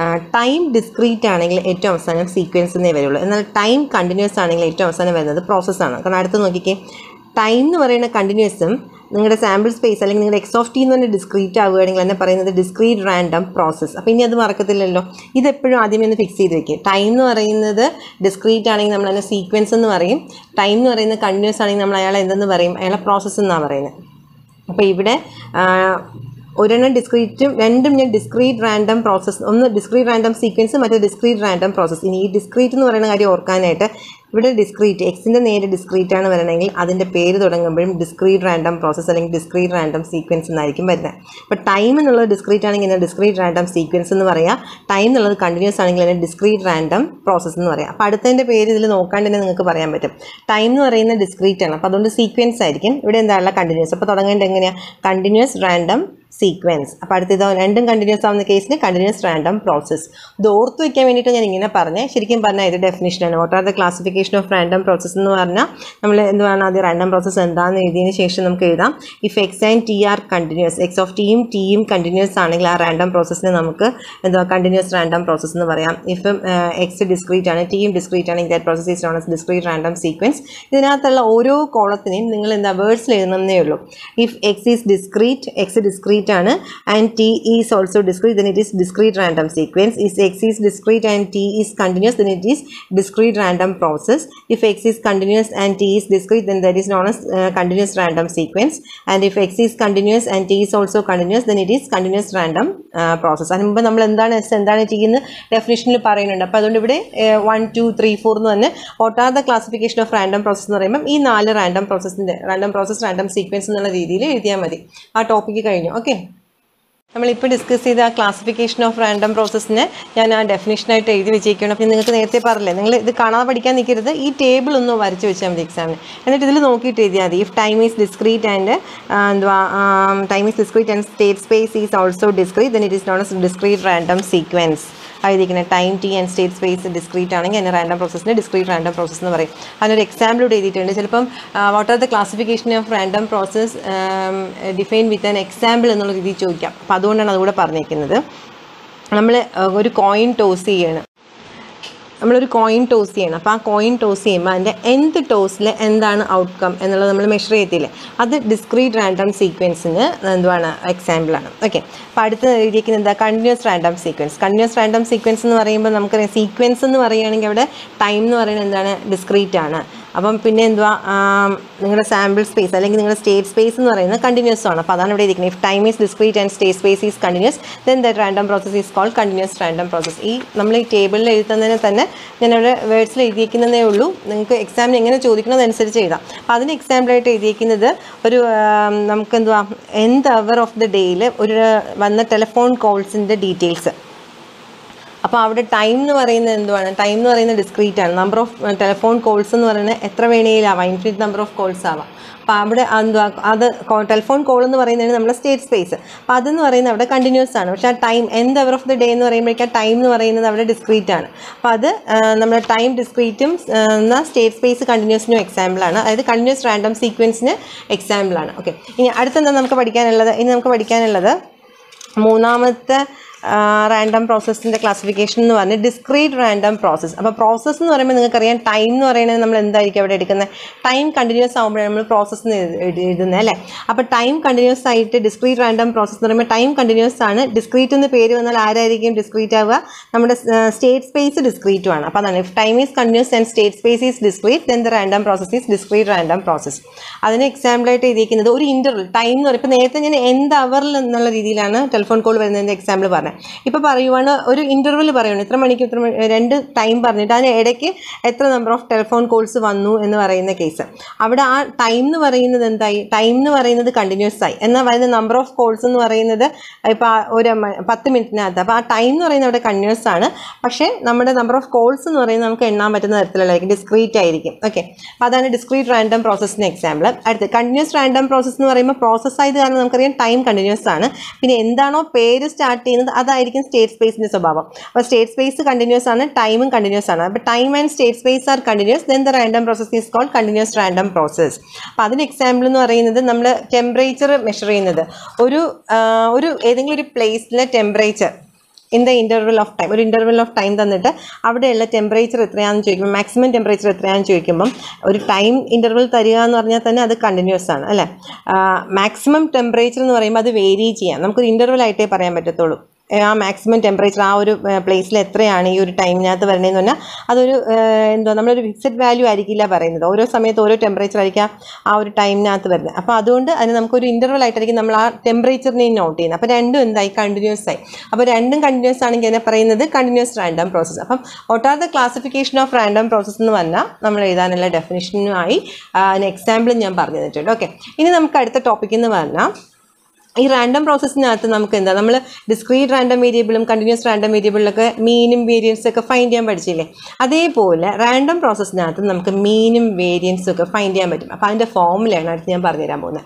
ടൈം ഡിസ്ക്രീറ്റ് ആണെങ്കിൽ ഏറ്റവും അവസാനം സീക്വൻസ് എന്നേ വരുള്ളൂ എന്നാൽ ടൈം കണ്ടിന്യൂസ് ആണെങ്കിൽ ഏറ്റവും അവസാനം വരുന്നത് പ്രോസസ്സാണ് കാരണം അടുത്ത് നോക്കിക്കേ ടൈം എന്ന് പറയുന്ന കണ്ടിന്യൂസും നിങ്ങളുടെ സാമ്പിൾ സ്പേസ് അല്ലെങ്കിൽ നിങ്ങളുടെ എക്സ് ഓഫ് ടി എന്ന് പറഞ്ഞാൽ ഡിസ്ക്രീറ്റ് ആവുകയാണെങ്കിൽ എന്നെ പറയുന്നത് ഡിസ്ക്രീറ്റ് റാൻഡം പ്രോസസ്സ് അപ്പോൾ ഇനി അത് മറക്കത്തില്ലല്ലോ ഇതെപ്പോഴും ആദ്യമേ ഒന്ന് ഫിക്സ് ചെയ്ത് വെക്കുക ടൈം എന്ന് പറയുന്നത് ഡിസ്ക്രീറ്റ് ആണെങ്കിൽ നമ്മൾ അതിനെ സീക്വൻസ് എന്ന് പറയും ടൈം എന്ന് പറയുന്നത് കണ്ടിന്യൂസ് ആണെങ്കിൽ നമ്മൾ അയാളെ എന്തെന്ന് പറയും അയാളെ പ്രോസസ്സ് എന്നാണ് പറയുന്നത് അപ്പോൾ ഇവിടെ ആ, ഒരെണ്ണം ഡിസ്ക്രീറ്റും രണ്ടും ഞാൻ ഡിസ്ക്രീറ്റ് റാൻഡം പ്രോസസ്സ് ഒന്ന് ഡിസ്ക്രീറ്റ് റാൻഡം സീക്വൻസ് മറ്റേ ഡിസ്ക്രീറ്റ് റാൻഡം പ്രോസസ്സ് ഇനി ഈ ഡിസ്ക്രീറ്റ് എന്ന് പറയുന്ന കാര്യം ഓർക്കാനായിട്ട് ഇവിടെ ഡിസ്ക്രീറ്റ് എക്സിൻ്റെ നേരെ ഡിസ്ക്രീറ്റ് ആണ് വരണമെങ്കിൽ അതിൻ്റെ പേര് തുടങ്ങുമ്പോഴും ഡിസ്ക്രീറ്റ് റാൻഡം പ്രോസസ്സ് അല്ലെങ്കിൽ ഡിസ്ക്രീറ്റ് റാൻഡം സീക്വൻസ് എന്നായിരിക്കും വരുന്നത് അപ്പോൾ ടൈം എന്നുള്ളത് ഡിസ്ക്രീറ്റ് ആണെങ്കിൽ ഇതിനെ ഡിസ്ക്രീറ്റ് റാൻഡം സീക്വൻസ് എന്ന് പറയാം ടൈം എന്നുള്ളത് കണ്ടിന്യൂസ് ആണെങ്കിൽ അതിനെ ഡിസ്ക്രീറ്റ് റാൻഡം പ്രോസസ്സ് എന്ന് പറയാം അപ്പോൾ അടുത്തതിൻ്റെ പേര് ഇതിൽ നോക്കാണ്ട് തന്നെ നിങ്ങൾക്ക് പറയാൻ പറ്റും ടൈം എന്ന് പറയുന്നത് ഡിസ്ക്രീറ്റ് ആണ് അപ്പോൾ അതുകൊണ്ട് സീക്വൻസ് ആയിരിക്കും ഇവിടെ എന്താണുള്ള കണ്ടിന്യൂസ് അപ്പോൾ തുടങ്ങേണ്ടത് എങ്ങനെയാണ് കണ്ടിന്യൂസ് റാൻഡം സീക്വൻസ് അപ്പോൾ അടുത്തത് രണ്ടും കണ്ടിന്യൂസ് ആവുന്ന കേസിൽ കണ്ടിന്യൂസ് റാൻഡം പ്രോസസ്സ് ഇത് ഓർത്ത് വയ്ക്കാൻ വേണ്ടിയിട്ട് ഞാൻ ഇങ്ങനെ പറഞ്ഞേ ശരിക്കും പറഞ്ഞാൽ ഇത് ഡെഫിനിഷനാണ് what are the classification of random process എന്ന് പറഞ്ഞാൽ നമ്മൾ എന്താണ് ആദ്യം റാൻഡം പ്രോസസ്സ് എന്താണെന്ന് എഴുതിയതിന് ശേഷം നമുക്ക് എഴുതാം if X and T are continuous X of ടിയും ടിയും കണ്ടിന്യൂസ് ആണെങ്കിൽ ആ റാൻഡം പ്രോസസ്സിനെ നമുക്ക് എന്താ കണ്ടിന്യൂസ് റാൻഡം പ്രോസസ്സ് എന്ന് പറയാം ഇഫ് എക്സ് ഡിസ്ക്രീറ്റ് ആണ് ടിയും ഡിസ്ക്രീറ്റ് ആണെങ്കിൽ that process is known as discrete random sequence ഇതിനകത്തുള്ള ഓരോ കോളത്തിനെയും നിങ്ങൾ എന്താ വേർഡ്സിൽ എഴുതുന്നേ ഉള്ളൂ if X is discrete X discrete ആണ് and T is also discrete then it is discrete random sequence is X is discrete and T is continuous then it is discrete random process if X is continuous and T is discrete then that is known as continuous random sequence and if X is continuous and T is also continuous then it is continuous random process അതിന് മുമ്പ് നമ്മൾ എന്താണ് S എന്താണ് T എന്ന് ഡെഫിനിഷനിൽ പറയുന്നുണ്ട് അപ്പോൾ അതുകൊണ്ട് ഇവിടെ വൺ ടു ത്രീ ഫോർ എന്ന് പറഞ്ഞ് what are the classification of random process എന്ന് പറയുമ്പോൾ ഈ നാല് റാൻഡം പ്രോസസ്സിൻ്റെ റാൻഡം പ്രോസസ് റാൻഡം സീക്വൻസ് എന്നുള്ള രീതിയിൽ എഴുതിയാൽ മതി ആ ടോപ്പിക്ക് കഴിഞ്ഞു ഓക്കെ നമ്മളിപ്പോൾ ഡിസ്കസ് ചെയ്ത ആ ക്ലാസിഫിക്കേഷൻ ഓഫ് റാൻഡം പ്രോസസ്സിനെ ഞാൻ ആ ഡെഫിനേഷനായിട്ട് എഴുതി വെച്ചേക്കണം അപ്പോൾ നിങ്ങൾക്ക് നേരത്തെ പറഞ്ഞില്ലേ നിങ്ങൾ ഇത് കാണാതെ പഠിക്കാൻ നിൽക്കരുത് ഈ ടേബിൾ ഒന്ന് വരച്ച് വെച്ചാൽ മതി എക്സാമിന് എന്നിട്ട് ഇതിൽ നോക്കിയിട്ട് എഴുതിയാൽ മതി if time is discrete and എന്തുവാ time is discrete and state space is also discrete then it is known as discrete random sequence ആയിരിക്കുന്നത് time T and state space discrete ആണെങ്കിൽ അതിന് റാൻഡം പ്രോസസ്സിന് ഡിസ്ക്രീറ്റ് റാൻഡം പ്രോസസ്സ് എന്ന് പറയും അതിനൊരു example ഇവിടെ എഴുതിയിട്ടുണ്ട് ചിലപ്പം what are the classification of random process define with an example എന്നുള്ള രീതിയിൽ ചോദിക്കാം അപ്പം അതുകൊണ്ടാണ് അതുകൂടെ പറഞ്ഞേക്കുന്നത് നമ്മൾ ഒരു കോയിൻ ടോസ് ചെയ്യണം നമ്മളൊരു കോയിൻ ടോസ് ചെയ്യണം അപ്പോൾ ആ കോയിൻ ടോസ് ചെയ്യുമ്പോൾ അതിൻ്റെ എന്ത് ടോസിൽ എന്താണ് ഔട്ട്കം എന്നുള്ളത് നമ്മൾ മെഷർ ചെയ്യത്തില്ലേ അത് ഡിസ്ക്രീറ്റ് റാൻഡം സീക്വൻസിന് എന്തുവാണ് എക്സാമ്പിളാണ് ഓക്കെ അപ്പോൾ അടുത്ത് എഴുതിയിരിക്കുന്നത് എന്താ continuous random sequence continuous random sequence എന്ന് പറയുമ്പോൾ നമുക്കറിയാം സീക്വൻസ് എന്ന് പറയുകയാണെങ്കിൽ അവിടെ ടൈം എന്ന് പറയുന്നത് എന്താണ് ഡിസ്ക്രീറ്റ് ആണ് അപ്പം പിന്നെ എന്തുവാ നിങ്ങളുടെ സാമ്പിൾ സ്പേസ് അല്ലെങ്കിൽ നിങ്ങളുടെ സ്റ്റേറ്റ് സ്പേസ് എന്ന് പറയുന്നത് കണ്ടിന്യൂസ് ആണ് അപ്പോൾ അതാണ് ഇവിടെ ഇരിക്കുന്നത് if time is discrete and state space is continuous then the random process is called continuous random process ഈ നമ്മൾ ഈ ടേബിളിൽ എഴുതുന്നതിന് തന്നെ ഞാൻ അവിടെ വേർഡ്സിൽ എഴുതിയിരിക്കുന്നതേ ഉള്ളൂ നിങ്ങൾക്ക് എക്സാമിന് എങ്ങനെ ചോദിക്കണമെന്നനുസരിച്ച് എഴുതാം അപ്പോൾ അതിന് എക്സാമ്പിളായിട്ട് എഴുതിയിരിക്കുന്നത് ഒരു നമുക്ക് എന്തുവാ എന്ത് അവർ ഓഫ് ദ ഡേയിൽ ഒരു വന്ന ടെലിഫോൺ കോൾസിൻ്റെ ഡീറ്റെയിൽസ് അപ്പോൾ അവിടെ ടൈം എന്ന് പറയുന്നത് എന്തുവാണ് ടൈം എന്ന് പറയുന്നത് ഡിസ്ക്രീറ്റ് ആണ് നമ്പർ ഓഫ് ടെലിഫോൺ കോൾസ് എന്ന് പറയുന്നത് എത്ര വേണേലാവാം ഇൻഫിനിറ്റ് നമ്പർ ഓഫ് കോൾസ് ആവാം അപ്പോൾ അവിടെ എന്തുവാ അത് ടെലിഫോൺ കോൾ എന്ന് പറയുന്നത് നമ്മുടെ സ്റ്റേറ്റ് സ്പേസ് അപ്പോൾ അതെന്ന് പറയുന്നത് അവിടെ കണ്ടിന്യൂസ് ആണ് പക്ഷേ ആ ടൈം എന്ത് അവർ ഓഫ് ദി ഡേ എന്ന് പറയുമ്പോഴേക്കും ടൈം എന്ന് പറയുന്നത് അവിടെ ഡിസ്ക്രീറ്റ് ആണ് അപ്പോൾ അത് നമ്മുടെ ടൈം ഡിസ്ക്രീറ്റും എന്നാൽ സ്റ്റേറ്റ് സ്പേസ് കണ്ടിന്യൂസിനും എക്സാമ്പിളാണ് അതായത് കണ്ടിന്യൂസ് റാൻഡം സീക്വൻസിന് എക്സാമ്പിളാണ് ഓക്കെ ഇനി അടുത്തെന്താ നമുക്ക് പഠിക്കാനുള്ളത് ഇനി നമുക്ക് പഠിക്കാനുള്ളത് മൂന്നാമത്തെ റാൻഡം പ്രോസസ്സിൻ്റെ ക്ലാസിഫിക്കേഷൻ എന്ന് പറഞ്ഞാൽ ഡിസ്ക്രീറ്റ് റാൻഡം പ്രോസസ്സ് അപ്പോൾ പ്രോസസ്സ് എന്ന് പറയുമ്പോൾ നിങ്ങൾക്കറിയാം ടൈം എന്ന് പറയുന്നത് നമ്മൾ എന്തായിരിക്കും അവിടെ എടുക്കുന്നത് ടൈം കണ്ടിന്യൂസ് ആകുമ്പോഴാണ് നമ്മൾ പ്രോസസ്സ് എഴുതുന്നത് അല്ലേ അപ്പോൾ ടൈം കണ്ടിന്യൂസ് ആയിട്ട് ഡിസ്ക്രീറ്റ് റാൻഡം പ്രോസസ്സ് എന്ന് പറയുമ്പോൾ ടൈം കണ്ടിന്യൂസ് ആണ് ഡിസ്ക്രീറ്റ് എന്ന് പേര് വന്നാൽ ആരായിരിക്കും ഡിസ്ക്രീറ്റ് ആവുക നമ്മുടെ സ്റ്റേറ്റ് സ്പേസ് ഡിസ്ക്രീറ്റും ആണ് അപ്പോൾ അതാണ് if time is continuous and state space is discrete then the random process is discrete random process അതിന് എക്സാമ്പിളായിട്ട് എഴുതിയിരിക്കുന്നത് ഒരു ഇൻ്റർവൽ ടൈം എന്ന് പറയുമ്പോൾ നേരത്തെ ഞാൻ എന്ത് അവറിൽ എന്നുള്ള രീതിയിലാണ് ടെലിഫോൺ കോൾ വരുന്നതിൻ്റെ എക്സാമ്പിൾ പറഞ്ഞത് ഇപ്പോൾ പറയുവാണ് ഒരു ഇൻ്റർവെൽ പറയുകയാണ് ഇത്ര മണിക്ക് ഇത്ര മണി രണ്ട് ടൈം പറഞ്ഞിട്ട് അതിന് ഇടയ്ക്ക് എത്ര നമ്പർ ഓഫ് ടെലിഫോൺ കോൾസ് വന്നു എന്ന് പറയുന്ന കേസ് അവിടെ ആ ടൈം എന്ന് പറയുന്നത് എന്തായി ടൈം എന്ന് പറയുന്നത് കണ്ടിന്യൂസ് ആയി എന്നാൽ വരുന്ന നമ്പർ ഓഫ് കോൾസ് എന്ന് പറയുന്നത് ഇപ്പോൾ ഒരു പത്ത് മിനിറ്റിനകത്ത് അപ്പോൾ ആ ടൈം എന്ന് പറയുന്നത് അവിടെ കണ്ടിന്യൂസ് ആണ് പക്ഷേ നമ്മുടെ നമ്പർ ഓഫ് കോൾസ് എന്ന് പറയുന്നത് നമുക്ക് എണ്ണാൻ പറ്റുന്ന തരത്തിലുള്ളതായിരിക്കും ഡിസ്ക്രീറ്റ് ആയിരിക്കും ഓക്കെ അപ്പോൾ അതാണ് ഡിസ്ക്രീറ്റ് റാൻഡം പ്രോസസ്സിന് എക്സാമ്പിൾ അടുത്ത് കണ്ടിന്യൂസ് റാൻഡം പ്രോസസ്സ് എന്ന് പറയുമ്പോൾ പ്രോസസ്സ് ആയത് കാരണം നമുക്കറിയാം ടൈം കണ്ടിന്യൂസ് ആണ് പിന്നെ എന്താണോ പേര് സ്റ്റാർട്ട് ചെയ്യുന്നത് അതായിരിക്കും സ്റ്റേറ്റ് സ്പേസിൻ്റെ സ്വഭാവം അപ്പോൾ സ്റ്റേറ്റ് സ്പേസ് കണ്ടിന്യൂസ് ആണ് ടൈമും കണ്ടിന്യൂസ് ആണ് അപ്പോൾ time and state space are continuous then the random process is called continuous random process അപ്പോൾ അതിന് എക്സാമ്പിൾ എന്ന് പറയുന്നത് നമ്മൾ ടെമ്പറേച്ചർ മെഷർ ചെയ്യുന്നത് ഒരു ഒരു ഏതെങ്കിലും ഒരു പ്ലേസിലെ temperature in the interval of time ഒരു ഇൻ്റർവൽ ഓഫ് ടൈം തന്നിട്ട് അവിടെയുള്ള ടെമ്പറേച്ചർ എത്രയാണെന്ന് ചോദിക്കുമ്പോൾ മാക്സിമം ടെമ്പറേച്ചർ എത്രയാണെന്ന് ചോദിക്കുമ്പം ഒരു ടൈം ഇൻ്റർവൽ തരിക എന്ന് പറഞ്ഞാൽ തന്നെ അത് കണ്ടിന്യൂസ് ആണ് അല്ലേ മാക്സിമം ടെമ്പറേച്ചർ എന്ന് പറയുമ്പോൾ അത് വേരി ചെയ്യാം നമുക്കൊരു ഇൻ്റർവൽ ആയിട്ടേ പറയാൻ പറ്റത്തുള്ളൂ ആ മാക്സിമം ടെമ്പറേച്ചർ ആ ഒരു പ്ലേസിൽ എത്രയാണ് ഈ ഒരു ടൈമിനകത്ത് വരണതെന്ന് പറഞ്ഞാൽ അതൊരു എന്തോ നമ്മളൊരു ഫിക്സഡ് വാല്യൂ ആയിരിക്കില്ല പറയുന്നത് ഓരോ സമയത്ത് ഓരോ ടെമ്പറേച്ചർ ആയിരിക്കാം ആ ഒരു ടൈമിനകത്ത് വരുന്നത് അപ്പോൾ അതുകൊണ്ട് അതിന് നമുക്കൊരു ഇൻ്റർവൽ ആയിട്ടായിരിക്കും നമ്മൾ ആ ടെമ്പറേച്ചറിനെ നോട്ട് ചെയ്യുന്നത് അപ്പോൾ രണ്ടും എന്തായി കണ്ടിന്യൂസ് ആയി അപ്പോൾ രണ്ടും കണ്ടിന്യൂസ് ആണെങ്കിൽ അതിനെ പറയുന്നത് കണ്ടിന്യൂസ് റാൻഡം പ്രോസസ്സ് അപ്പം what are the classification of random process എന്ന് പറഞ്ഞാൽ നമ്മൾ എഴുതാനുള്ള ഡെഫിനിഷനുമായി അതിന് എക്സാമ്പിളും ഞാൻ പറഞ്ഞു തന്നിട്ടുണ്ട് ഓക്കെ ഇനി നമുക്ക് അടുത്ത ടോപ്പിക് എന്ന് പറഞ്ഞാൽ ഈ റാൻഡം പ്രോസസ്സിനകത്ത് നമുക്ക് എന്താ നമ്മൾ ഡിസ്ക്രീറ്റ് റാൻഡം വേരിയബിളും കണ്ടിന്യൂസ് റാൻഡം വേരിയബിളിലൊക്കെ മീനും വേരിയൻസും ഒക്കെ ഫൈൻഡ് ചെയ്യാൻ പഠിച്ചില്ലേ അതേപോലെ റാൻഡം പ്രോസസ്സിനകത്ത് നമുക്ക് മീനും വേരിയൻസും ഒക്കെ ഫൈൻഡ് ചെയ്യാൻ പറ്റും അപ്പോൾ അതിൻ്റെ ഫോമുലയാണ് അടുത്ത് ഞാൻ പറഞ്ഞുതരാൻ പോകുന്നത്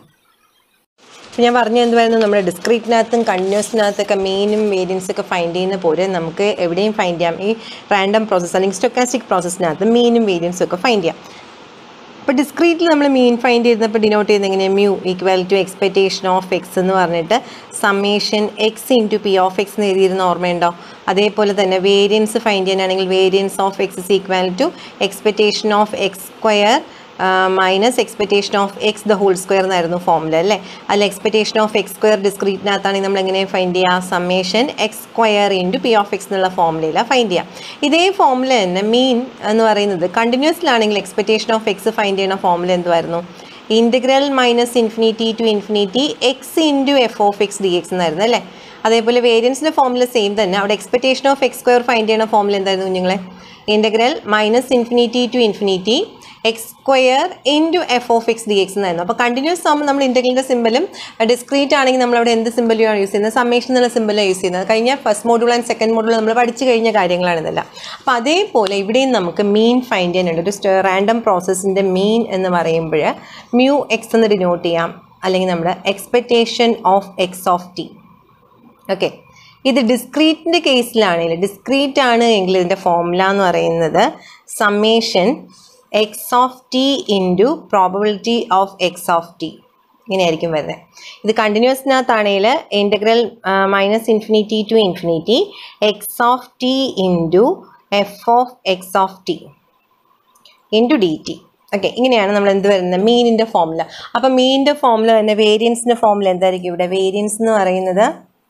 അപ്പോൾ ഞാൻ പറഞ്ഞു എന്തുവായിരുന്നു നമ്മുടെ ഡിസ്ക്രീറ്റിനകത്തും കണ്ടിന്യൂസിനകത്തൊക്കെ മീനും വേരിയൻസ് ഒക്കെ ഫൈൻഡ് ചെയ്യുന്ന പോലെ നമുക്ക് എവിടെയും ഫൈൻഡ് ചെയ്യാം ഈ റാൻഡം പ്രോസസ്സ് അല്ലെങ്കിൽ സ്റ്റൊക്കാസ്റ്റിക് പ്രോസസ്സിനകത്ത് മീനും വേരിയൻസും ഒക്കെ ഫൈൻഡ് ചെയ്യാം അപ്പോൾ ഡിസ്ക്രീറ്റിൽ നമ്മൾ മീൻ ഫൈൻഡ് ചെയ്യുന്നപ്പോൾ ഡിനോട്ട് ചെയ്യുന്നത് എങ്ങനെയാണ് mu equal to expectation of X എന്ന് പറഞ്ഞിട്ട് summation X into P of X എന്ന് എഴുതിയിരുന്ന ഓർമ്മയുണ്ടോ അതേപോലെ തന്നെ വേരിയൻസ് ഫൈൻഡ് ചെയ്യാനാണെങ്കിൽ variance of X is equal to expectation of X square minus expectation of X the whole square എന്നായിരുന്നു ഫോമിൽ അല്ലേ അതിൽ എക്സ്പെക്റ്റേഷൻ ഓഫ് എക്സ് സ്ക്വയർ ഡിസ്ക്രീറ്റിനകത്താണെങ്കിൽ നമ്മൾ എങ്ങനെ ഫൈൻഡ് ചെയ്യുക summation X square into P of X എന്നുള്ള ഫോമിലയിലാണ് ഫൈൻഡ് ചെയ്യുക ഇതേ ഫോമിൽ തന്നെ മീൻ എന്ന് പറയുന്നത് കണ്ടിന്യൂസിലാണെങ്കിൽ എക്സ്പെക്റ്റേഷൻ ഓഫ് എക്സ് ഫൈൻഡ് ചെയ്യുന്ന ഫോമിൽ എന്തുമായിരുന്നു integral minus infinity to infinity X into F of X D X എന്നായിരുന്നു അല്ലേ അതേപോലെ വേരിയൻസിൻ്റെ ഫോമിൽ സെയിം തന്നെ അവിടെ expectation of X square find ചെയ്യുന്ന ഫോമിൽ എന്തായിരുന്നു കുഞ്ഞുങ്ങളെ integral minus infinity to infinity X square into F of X D X എന്നായിരുന്നു അപ്പോൾ കണ്ടിന്യൂസ് ആകുമ്പോൾ നമ്മൾ ഇൻറ്റഗ്രലിൻ്റെ സിമ്പലും ഡിസ്ക്രീറ്റ് ആണെങ്കിൽ നമ്മൾ അവിടെ എന്ത് സിമ്പലാണ് യൂസ് ചെയ്യുന്നത് സമ്മേഷൻ എന്നുള്ള സിമ്പലാണ് യൂസ് ചെയ്യുന്നത് കഴിഞ്ഞ first module and second module നമ്മൾ പഠിച്ചു കഴിഞ്ഞ കാര്യങ്ങളാണ് ഇതെല്ലാം അപ്പോൾ അതേപോലെ ഇവിടെയും നമുക്ക് മീൻ ഫൈൻഡ് ചെയ്യാനുണ്ട് ഒരു റാൻഡം പ്രോസസ്സിൻ്റെ മീൻ എന്ന് പറയുമ്പോൾ മ്യൂ എക്സ് എന്ന് ഡിനോട്ട് ചെയ്യാം അല്ലെങ്കിൽ നമ്മുടെ expectation of X of T okay ഇത് ഡിസ്ക്രീറ്റിൻ്റെ കേസിലാണെങ്കിൽ ഡിസ്ക്രീറ്റ് ആണ് എങ്കിൽ ഇതിൻ്റെ ഫോർമുല എന്ന് പറയുന്നത് summation X of T into probability of X of T ഇങ്ങനെയായിരിക്കും വരുന്നത് ഇത് കണ്ടിന്യൂസിനകത്താണെങ്കിൽ integral minus infinity to infinity X of T into F of X of T into D T okay ഇങ്ങനെയാണ് നമ്മൾ എന്ത് വരുന്നത് മീനിൻ്റെ ഫോമുല അപ്പം മീനിൻ്റെ ഫോമുല തന്നെ വേരിയൻസിൻ്റെ ഫോമുല എന്തായിരിക്കും ഇവിടെ വേരിയൻസ് എന്ന് പറയുന്നത്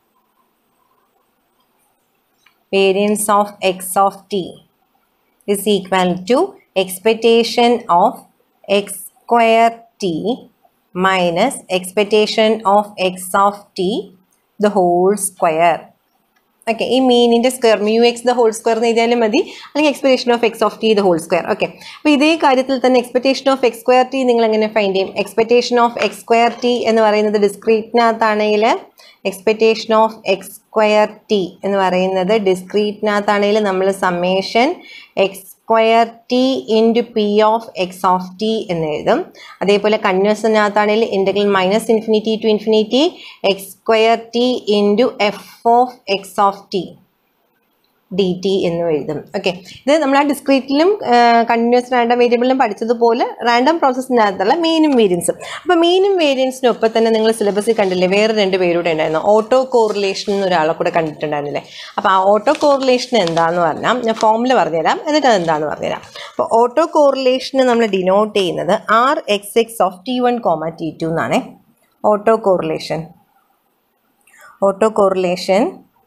variance of X of T is equal to expectation of x square t minus expectation of x of t the whole square okay ഈ മീനിൻ്റെ square mu X the whole square എന്ന് എഴുതിയാലും മതി അല്ലെങ്കിൽ expectation of X of T the whole square okay അപ്പോൾ ഇതേ കാര്യത്തിൽ തന്നെ expectation of X square T നിങ്ങൾ എങ്ങനെ ഫൈൻഡ് ചെയ്യും expectation of X square T എന്ന് പറയുന്നത് ഡിസ്ക്രീറ്റിനകത്താണെങ്കിൽ expectation of X square T എന്ന് പറയുന്നത് ഡിസ്ക്രീറ്റിനകത്താണെങ്കിൽ നമ്മൾ summation X square T into P of X of T എന്ന് എഴുതും അതേപോലെ കന്യൂസിനകത്താണെങ്കിൽ integral minus infinity to infinity X square T into F of X of T D T എന്നും എഴുതും okay ഇത് നമ്മൾ ആ ഡിസ്ക്രീറ്റിലും കണ്ടിന്യൂസ് റാൻഡം വേരിയബിളിലും പഠിച്ചതുപോലെ റാൻഡം പ്രോസസ്സിനകത്തുള്ള മീനും വേരിയൻസും അപ്പോൾ മീനും വേരിയൻസിനും ഒപ്പം തന്നെ നിങ്ങൾ സിലബസിൽ കണ്ടില്ലേ വേറെ രണ്ട് പേരൂടെ ഉണ്ടായിരുന്നു ഓട്ടോ കോറിലേഷൻ എന്ന് ഒരാളെ കൂടെ കണ്ടിട്ടുണ്ടായിരുന്നില്ലേ അപ്പോൾ ആ ഓട്ടോ കോറിലേഷൻ എന്താണെന്ന് പറഞ്ഞാൽ ഞാൻ ഫോമിൽ പറഞ്ഞുതരാം എന്നിട്ട് അത് എന്താണെന്ന് പറഞ്ഞുതരാം അപ്പോൾ ഓട്ടോ കോറിലേഷന് നമ്മൾ ഡിനോട്ട് ചെയ്യുന്നത് R X X of T one comma T two എന്നാണേ auto correlation auto correlation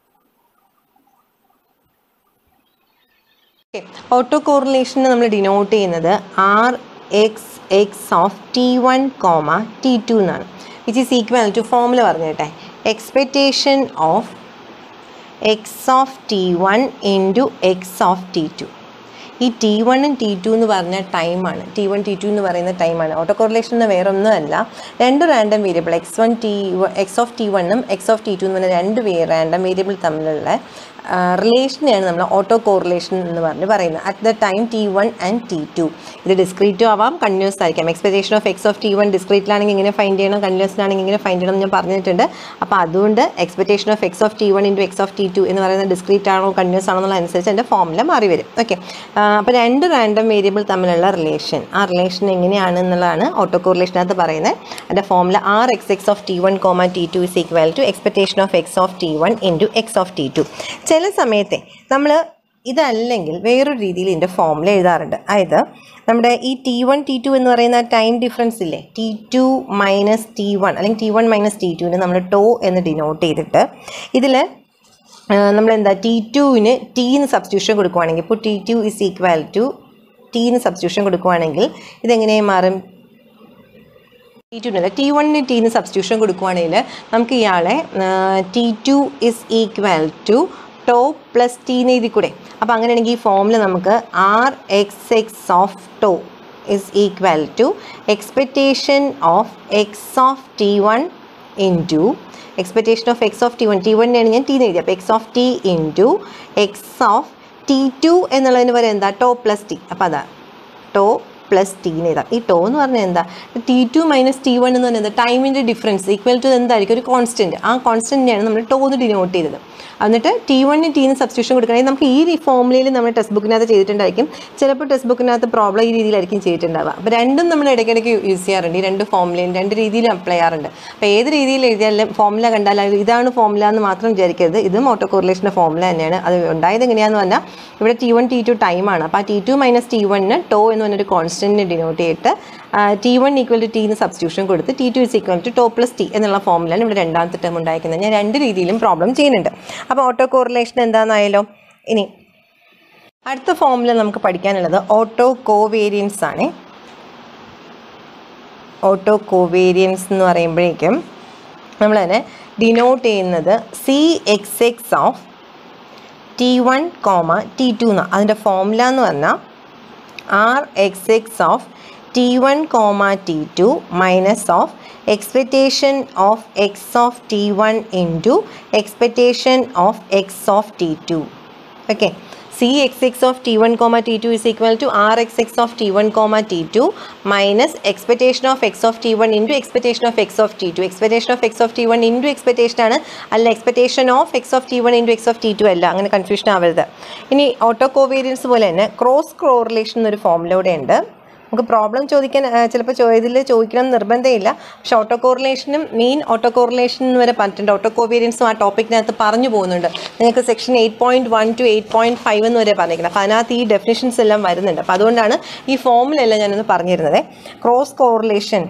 auto കോറിലേഷന് നമ്മൾ ഡിനോട്ട് ചെയ്യുന്നത് R X X of T one comma T two എന്നാണ് which is equal to formula പറഞ്ഞേട്ടെ expectation of X of T one into X of T two ഈ T വണ്ണും T two എന്ന് പറഞ്ഞ ടൈമാണ് ടി വൺ ടി ടു എന്ന് പറയുന്ന ടൈമാണ് ഓട്ടോ കോറിലേഷൻ എന്ന് വേറെ ഒന്നുമല്ല രണ്ട് random variable X one T X of T വണ്ണും എക്സ് ഓഫ് ടി ടു എന്ന് പറഞ്ഞ രണ്ട് വേ റാൻഡം വേരിയബിൾ തമ്മിലുള്ള റിലേഷനെയാണ് നമ്മൾ ഓട്ടോ കോറിലേഷൻ എന്ന് പറഞ്ഞ് പറയുന്നത് at the time T one and T two ഇത് ഡിസ്ക്രീറ്റും ആവാം കണ്ടിന്യൂസ് ആയിരിക്കാം expectation of X of T one ഡിസ്ക്രീറ്റിലാണെങ്കിൽ ഇങ്ങനെ ഫൈൻഡ് ചെയ്യണം കണ്ടിന്യൂസിലാണെങ്കിൽ ഇങ്ങനെ ഫൈൻഡ് ചെയ്യണം എന്ന് ഞാൻ പറഞ്ഞിട്ടുണ്ട് അപ്പോൾ അതുകൊണ്ട് expectation of X of T one into X of T two എന്ന് പറയുന്നത് ഡിസ്ക്രീറ്റ് ആണോ കണ്ടിന്യൂസ് ആണോ എന്നുള്ള അനുസരിച്ച് എൻ്റെ ഫോമിൽ മാറി വരും ഓക്കെ അപ്പോൾ രണ്ട് റാൻഡം വേരിയബിൾ തമ്മിലുള്ള റിലേഷൻ ആ റിലേഷൻ എങ്ങനെയാണ് എന്നുള്ളതാണ് ഓട്ടോ കോറിലേഷനകത്ത് പറയുന്നത് അതിൻ്റെ ഫോമിൽ R X X of T one comma T two is equal to expectation of X of T one into X of T two ചില സമയത്തെ നമ്മൾ ഇതല്ലെങ്കിൽ വേറൊരു രീതിയിൽ ഇതിൻ്റെ ഫോമിൽ എഴുതാറുണ്ട് അതായത് നമ്മുടെ ഈ ടി വൺ ടി ടു എന്ന് പറയുന്ന ടൈം ഡിഫറൻസ് ഇല്ലേ T two minus T one അല്ലെങ്കിൽ ടി വൺ മൈനസ് ടി ടുവിന് നമ്മൾ ടോ എന്ന് ഡിനോട്ട് ചെയ്തിട്ട് ഇതിൽ നമ്മളെന്താ ടി ടുവിന് ടീന്ന് സബ്സ്റ്റിറ്റ്യൂഷൻ കൊടുക്കുവാണെങ്കിൽ ഇപ്പോൾ T two is equal to ടീന്ന് സബ്സ്റ്റിറ്റ്യൂഷൻ കൊടുക്കുവാണെങ്കിൽ ഇതെങ്ങനെ മാറും ടി ടുവിനല്ല ടി വണ്ണിന് ടീന്ന് സബ്സ്റ്റിറ്റ്യൂഷൻ കൊടുക്കുവാണെങ്കിൽ നമുക്ക് ഇയാളെ T two is equal to tau plus T എന്ന് എഴുതി കൂടെ അപ്പോൾ അങ്ങനെയാണെങ്കിൽ ഈ ഫോമിൽ നമുക്ക് R X X of tau is equal to expectation of X of T one into expectation of X of T one T വണ്ണിനാണ് ഞാൻ ടി എന്ന് എഴുതി അപ്പോൾ X of T into X of T two എന്നുള്ളതിന് വരെ എന്താ to plus T അപ്പോൾ അതാ ടോ പ്ലസ് ടി എന്ന് എഴുതാം ഈ ടോ എന്ന് പറഞ്ഞാൽ എന്താ T two minus T one എന്ന് പറയുന്നത് ടൈമിൻ്റെ ഡിഫറൻസ് ഈക്വൽ ടു എന്തായിരിക്കും ഒരു കോൺസ്റ്റൻറ്റ് ആ കോൺസ്റ്റൻറ്റിനെയാണ് നമ്മൾ ടോ എന്ന് ഡിനോട്ട് ചെയ്തത് എന്നിട്ട് ടി വണ്ണിന് ടീന്ന് സബ്സ്റ്റിറ്റ്യൂഷൻ കൊടുക്കണമെങ്കിൽ നമുക്ക് ഈ ഫോമിലയിൽ നമ്മൾ ടെക്സ്റ്റ് ബുക്കിനകത്ത് ചെയ്തിട്ടുണ്ടായിരിക്കും ചിലപ്പോൾ ടെക്സ്റ്റ് ബുക്കിനകത്ത് പ്രോബ്ലം ഈ രീതിയിലായിരിക്കും ചെയ്തിട്ടുണ്ടാവുക അപ്പോൾ രണ്ടും നമ്മൾ ഇടയ്ക്കിടയ്ക്ക് യൂസ് ചെയ്യാറുണ്ട് ഈ രണ്ട് ഫോമിലയും രണ്ട് രീതിയിലും അപ്ലൈ ചെയ്യാറുണ്ട് അപ്പോൾ ഏത് രീതിയിൽ എഴുതിയാലും ഫോമുല കണ്ടാൽ അത് ഇതാണ് ഫോമുല എന്ന് മാത്രം വിചാരിക്കരുത് ഇതും ഓട്ടോ കോറിലേഷൻ്റെ ഫോമുല തന്നെയാണ് അത് ഉണ്ടായത് എങ്ങനെയാണെന്ന് പറഞ്ഞാൽ ഇവിടെ ടി വൺ ടി ടു ടൈമാണ് അപ്പോൾ ആ ടി ടു മൈനസ് ടി വണ്ണിന് ടോ എന്ന് പറഞ്ഞൊരു കോൺസ്റ്റൻറ്റിനെ ഡിനോട്ട് ചെയ്തിട്ട് T one equal to T എന്ന് സബ്സ്റ്റിറ്റ്യൂഷൻ കൊടുത്ത് T two is equal to tau plus T എന്നുള്ള ഫോമിലാണ് ഇവിടെ രണ്ടാമത്തെ ടേം ഉണ്ടായിരിക്കുന്നത് ഞാൻ രണ്ട് രീതിയിലും പ്രോബ്ലം ചെയ്യുന്നുണ്ട് അപ്പോൾ ഓട്ടോ കോറിലേഷൻ എന്താണെന്നായാലോ ഇനി അടുത്ത ഫോമിൽ നമുക്ക് പഠിക്കാനുള്ളത് ഓട്ടോ കോവേരിയൻസ് ആണ് ഓട്ടോ കോവേരിയൻസ് എന്ന് പറയുമ്പോഴേക്കും നമ്മൾ തന്നെ ഡിനോട്ട് ചെയ്യുന്നത് C X X of T one comma T two എന്ന് അതിൻ്റെ ഫോമുല എന്ന് പറഞ്ഞാൽ R X X of T one comma T two minus of expectation of X of T one into expectation of X of T two okay C X X of T one comma T two is equal to R X X of T one comma T two minus expectation of X of T one into expectation of X of T two expectation of X of T one into expectation ആണ് അല്ല expectation of X of T one into X of T two അല്ല അങ്ങനെ confusion ആവരുത് ഇനി auto covariance പോലെ തന്നെ cross correlation എന്നൊരു ഫോമിലൂടെ ഉണ്ട് നമുക്ക് പ്രോബ്ലം ചോദിക്കാൻ ചിലപ്പോൾ ഇതിൽ ചോദിക്കണം എന്ന് നിർബന്ധമില്ല പക്ഷെ ഓട്ടോ കോറിലേഷനും മെയിൻ ഓട്ടോ കോറിലേഷൻ എന്ന് വരെ പറഞ്ഞിട്ടുണ്ട് ഓട്ടോ കോവേരിയൻസും ആ ടോപ്പിക്കിനകത്ത് പറഞ്ഞു പോകുന്നുണ്ട് നിങ്ങൾക്ക് section eight point one two eight point five എന്ന് വരെ പറഞ്ഞിരിക്കുന്നത് അപ്പോൾ അതിനകത്ത് ഈ ഡെഫിനിഷൻസ് എല്ലാം വരുന്നുണ്ട് അപ്പോൾ അതുകൊണ്ടാണ് ഈ ഫോമിലെല്ലാം ഞാനൊന്ന് പറഞ്ഞിരുന്നത് cross correlation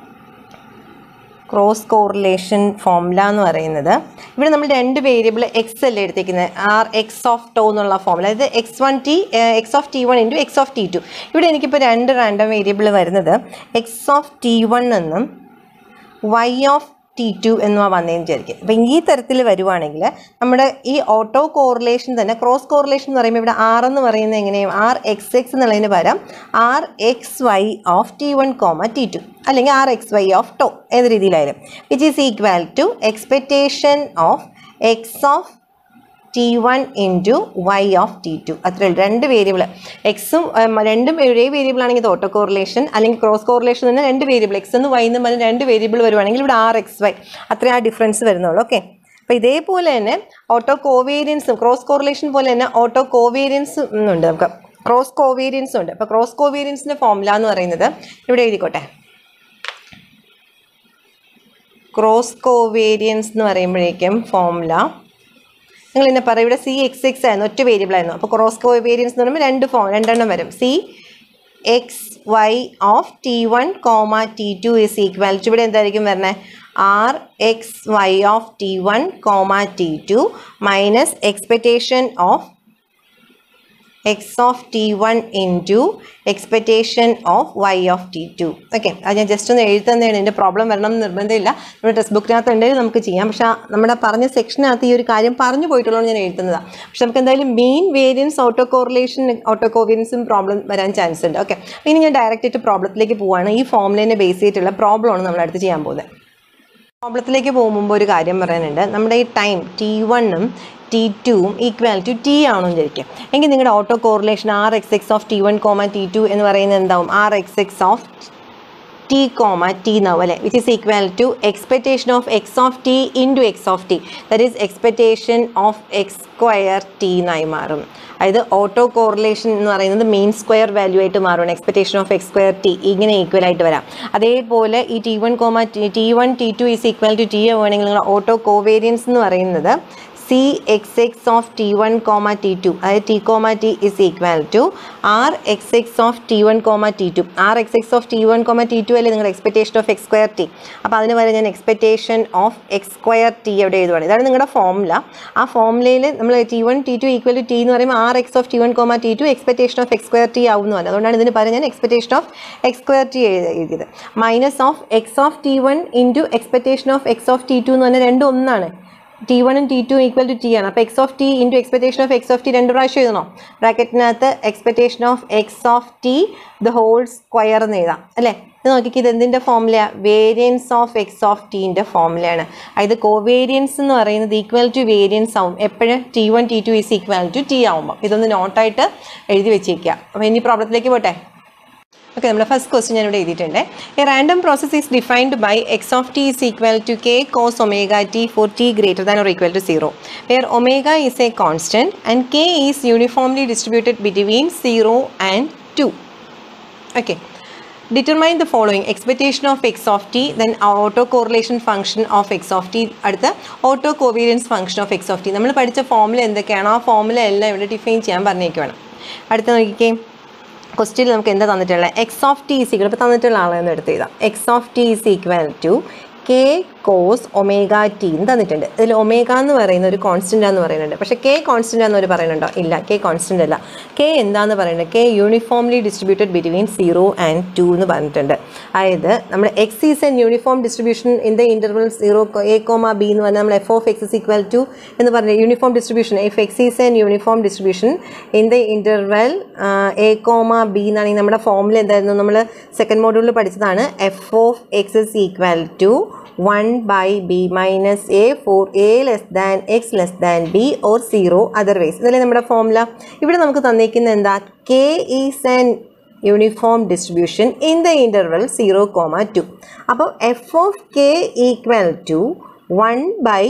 cross correlation formula എന്ന് പറയുന്നത് ഇവിടെ നമ്മൾ രണ്ട് വേരിയബിൾ എക്സ് അല്ലേ എടുത്തേക്കുന്നത് ആർ എക്സ് ഓഫ് ടോ എന്നുള്ള ഫോമുല അതായത് X one T X of T one into X of T two ഇവിടെ എനിക്കിപ്പോൾ രണ്ട് റാൻഡം വേരിയബിൾ വരുന്നത് എക്സ് ഓഫ് ടി വൺ എന്നും വൈ ഓഫ് ടി ടു എന്നുവാ വന്നതെന്ന് വിചാരിക്കും അപ്പം ഈ തരത്തിൽ വരുവാണെങ്കിൽ നമ്മുടെ ഈ ഓട്ടോ കോറിലേഷൻ തന്നെ ക്രോസ് കോറിലേഷൻ എന്ന് പറയുമ്പോൾ ഇവിടെ ആർ എന്ന് പറയുന്നത് എങ്ങനെയും ആർ എക്സ് എക്സ് എന്നുള്ളതിന് പകരം R X Y of T one comma T two അല്ലെങ്കിൽ R X Y of tau ഏത് രീതിയിലായാലും which is equal to expectation of X of T one into Y of T two അത്രേ ഉള്ളൂ രണ്ട് variable എക്സും രണ്ടും ഒരേ വേരിയബിൾ ആണെങ്കിൽ ഇത് ഓട്ടോ കോറിലേഷൻ അല്ലെങ്കിൽ ക്രോസ് കോറിലേഷൻ തന്നെ രണ്ട് വേരിയബിൾ എക്സ് എന്ന് വൈ എന്നും പറഞ്ഞ് രണ്ട് വേരിയബിൾ വരുവാണെങ്കിൽ ഇവിടെ ആർ എക്സ് വൈ അത്രേ ആ ഡിഫറൻസ് വരുന്നുള്ളൂ ഓക്കെ അപ്പോൾ ഇതേപോലെ തന്നെ ഓട്ടോ കോവേരിയൻസും ക്രോസ് കോറിലേഷൻ പോലെ തന്നെ ഓട്ടോ കോവേരിയൻസ് ഉണ്ട് നമുക്ക് ക്രോസ് കോവേരിയൻസും ഉണ്ട് അപ്പോൾ ക്രോസ് കോവേരിയൻസിൻ്റെ ഫോമുല എന്ന് പറയുന്നത് ഇവിടെ എഴുതിക്കോട്ടെ ക്രോസ് കോവേരിയൻസ് എന്ന് പറയുമ്പോഴേക്കും ഫോമുല നിങ്ങൾ എന്നെ പറയും ഇവിടെ സി എക്സ് എക്സ് ആയിരുന്നു ഒറ്റ വേരിയബിൾ ആയിരുന്നു അപ്പോൾ ക്രോസ് കോവേരിയൻസ് എന്ന് പറയുമ്പോൾ രണ്ട് ഫോം രണ്ടെണ്ണം വരും C X Y of T one comma T two is equal to ഇവിടെ എന്തായിരിക്കും വരുന്നത് R X Y of T one comma T two minus expectation of X of T one into expectation of Y of T two okay അത് ഞാൻ just ഒന്ന് എഴുതുന്നതാണ് എൻ്റെ problem വരണം എന്ന് നിർബന്ധമില്ല നമ്മുടെ ടെക്സ്റ്റ് ബുക്കിനകത്ത് ഉണ്ടെങ്കിൽ നമുക്ക് ചെയ്യാം പക്ഷേ നമ്മുടെ പറഞ്ഞ സെക്ഷനകത്ത് ഈ ഒരു കാര്യം പറഞ്ഞു പോയിട്ടുള്ളൂ ഞാൻ എഴുതുന്നതാണ് പക്ഷെ നമുക്ക് എന്തായാലും മെയിൻ വേരിയൻസ് ഓട്ടോ കോറിലേഷൻ ഓട്ടോ കോവേരിയൻസും പ്രോബ്ലം വരാൻ ചാൻസ് ഉണ്ട് ഓക്കെ ഇനി ഞാൻ ഡയറക്റ്റ് ആയിട്ട് പ്രോബ്ലത്തിലേക്ക് പോവുകയാണ് ഈ ഫോമിലിനെ ബേസ് ചെയ്തിട്ടുള്ള പ്രോബ്ലമാണ് നമ്മൾ അടുത്ത് ചെയ്യാൻ പോകുന്നത് പ്രോബ്ലത്തിലേക്ക് പോകുമ്പോൾ ഒരു കാര്യം പറയാനുണ്ട് നമ്മുടെ ഈ ടൈം ടി വണ്ണും ടി ടുവും ഈക്വൽ ടു ടി ആണോ വിചാരിക്കുക എങ്കിൽ നിങ്ങളുടെ autocorrelation R X X of T one comma T two എന്ന് പറയുന്നത് എന്താവും R X X of T comma T എന്നാവും അല്ലേ which is equal to expectation of X of T into X of T that is expectation of X square T എന്നായി മാറും അതായത് auto autocorrelation എന്ന് പറയുന്നത് മെയിൻ സ്ക്വയർ വാല്യൂ ആയിട്ട് മാറും expectation of X square T ഇങ്ങനെ ഈക്വൽ ആയിട്ട് വരാം അതേപോലെ ഈ T one comma T one T two is equal to T ആവുകയാണെങ്കിൽ നിങ്ങൾ ഓട്ടോ കോവേരിയൻസ് എന്ന് പറയുന്നത് C X X of T one comma T two അതായത് T comma T is equal to R X X of T one comma T two R X X of T one comma T two അല്ലേ നിങ്ങളുടെ expectation of X square T അപ്പോൾ അതിന് വരെ ഞാൻ expectation of X square T എവിടെ എഴുതുവാണ് ഇതാണ് നിങ്ങളുടെ ഫോമുല ആ ഫോമുലയിൽ നമ്മൾ T one T two equal to T എന്ന് പറയുമ്പോൾ R X of T one comma T two expectation of X square T ആവുന്നതല്ല അതുകൊണ്ടാണ് ഇതിന് പകരം ഞാൻ expectation of X square T എഴുതിയത് minus of X of T one into expectation of X of T two എന്ന് പറഞ്ഞാൽ രണ്ടും ഒന്നാണ് ടി വണ്ണും T two equal to T ആണ് അപ്പോൾ X of T into expectation of X of T രണ്ട് പ്രാവശ്യം എഴുതണോ ബ്രാക്കറ്റിനകത്ത് expectation of X of T the whole square എന്ന് എഴുതാം അല്ലേ ഇത് നോക്കിക്ക് ഇത് എന്തിൻ്റെ formula variance of X of ടീൻ്റെ ഫോമുലയാണ് അതായത് കോവേരിയൻസ് എന്ന് പറയുന്നത് ഈക്വൽ ടു വേരിയൻസ് ആവും എപ്പോഴും T one T two is equal to T ആവുമ്പോൾ ഇതൊന്ന് നോട്ടായിട്ട് എഴുതി വെച്ചേക്കുക അപ്പോൾ ഇനി പ്രോബ്ലത്തിലേക്ക് പോട്ടെ ഓക്കെ നമ്മുടെ ഫസ്റ്റ് ക്വസ്റ്റ്യൻ ഞാൻ ഇവിടെ എഴുതിയിട്ടുണ്ട് a random process is defined by X of T is equal to K cos omega T for T greater than or equal to zero where omega is a constant and K is uniformly distributed between zero and two okay determine the following expectation of X of T then autocorrelation function of X of T അടുത്ത autocovariance function of X of T നമ്മൾ പഠിച്ച formula എന്തൊക്കെയാണോ ആ formula എല്ലാം ഇവിടെ define ചെയ്യാൻ പറഞ്ഞേക്കുവാണ് അടുത്ത നോക്കിക്കേ ക്വസ്റ്റ്യൻ നമുക്ക് എന്താ തന്നിട്ടുള്ളത് X of T is equal ഇപ്പോൾ തന്നിട്ടുള്ള ആളെന്ന് എടുത്ത് എഴുതാം X of T is equal to K cos omega T എന്ന് തന്നിട്ടുണ്ട് ഇതിൽ ഒമേഗ എന്ന് പറയുന്ന ഒരു കോൺസ്റ്റൻ്റ് ആണെന്ന് പറയുന്നുണ്ട് പക്ഷേ കെ കോൺസ്റ്റൻ്റ് ആണെന്ന് ഒരു പറയുന്നുണ്ടോ ഇല്ല കെ കോൺസ്റ്റൻ്റ് അല്ല കെ എന്താന്ന് പറയുന്നത് K uniformly distributed between zero and two എന്ന് പറഞ്ഞിട്ടുണ്ട് അതായത് നമ്മൾ X is an uniform distribution in the interval zero A comma B എന്ന് പറഞ്ഞാൽ നമ്മൾ F of X is equal to എന്ന് പറഞ്ഞ uniform distribution F X is an uniform distribution in the interval A comma B എന്നാണെങ്കിൽ നമ്മുടെ ഫോമിൽ എന്തായിരുന്നു നമ്മൾ സെക്കൻഡ് മോഡ്യൂളിൽ പഠിച്ചതാണ് F of X is equal to one by B minus A for A less than X less than B or zero otherwise ഇതല്ലേ നമ്മുടെ ഫോമുല ഇവിടെ നമുക്ക് തന്നിരിക്കുന്നത് എന്താ K is an uniform distribution in the interval zero comma two അപ്പോൾ F of K equal to one by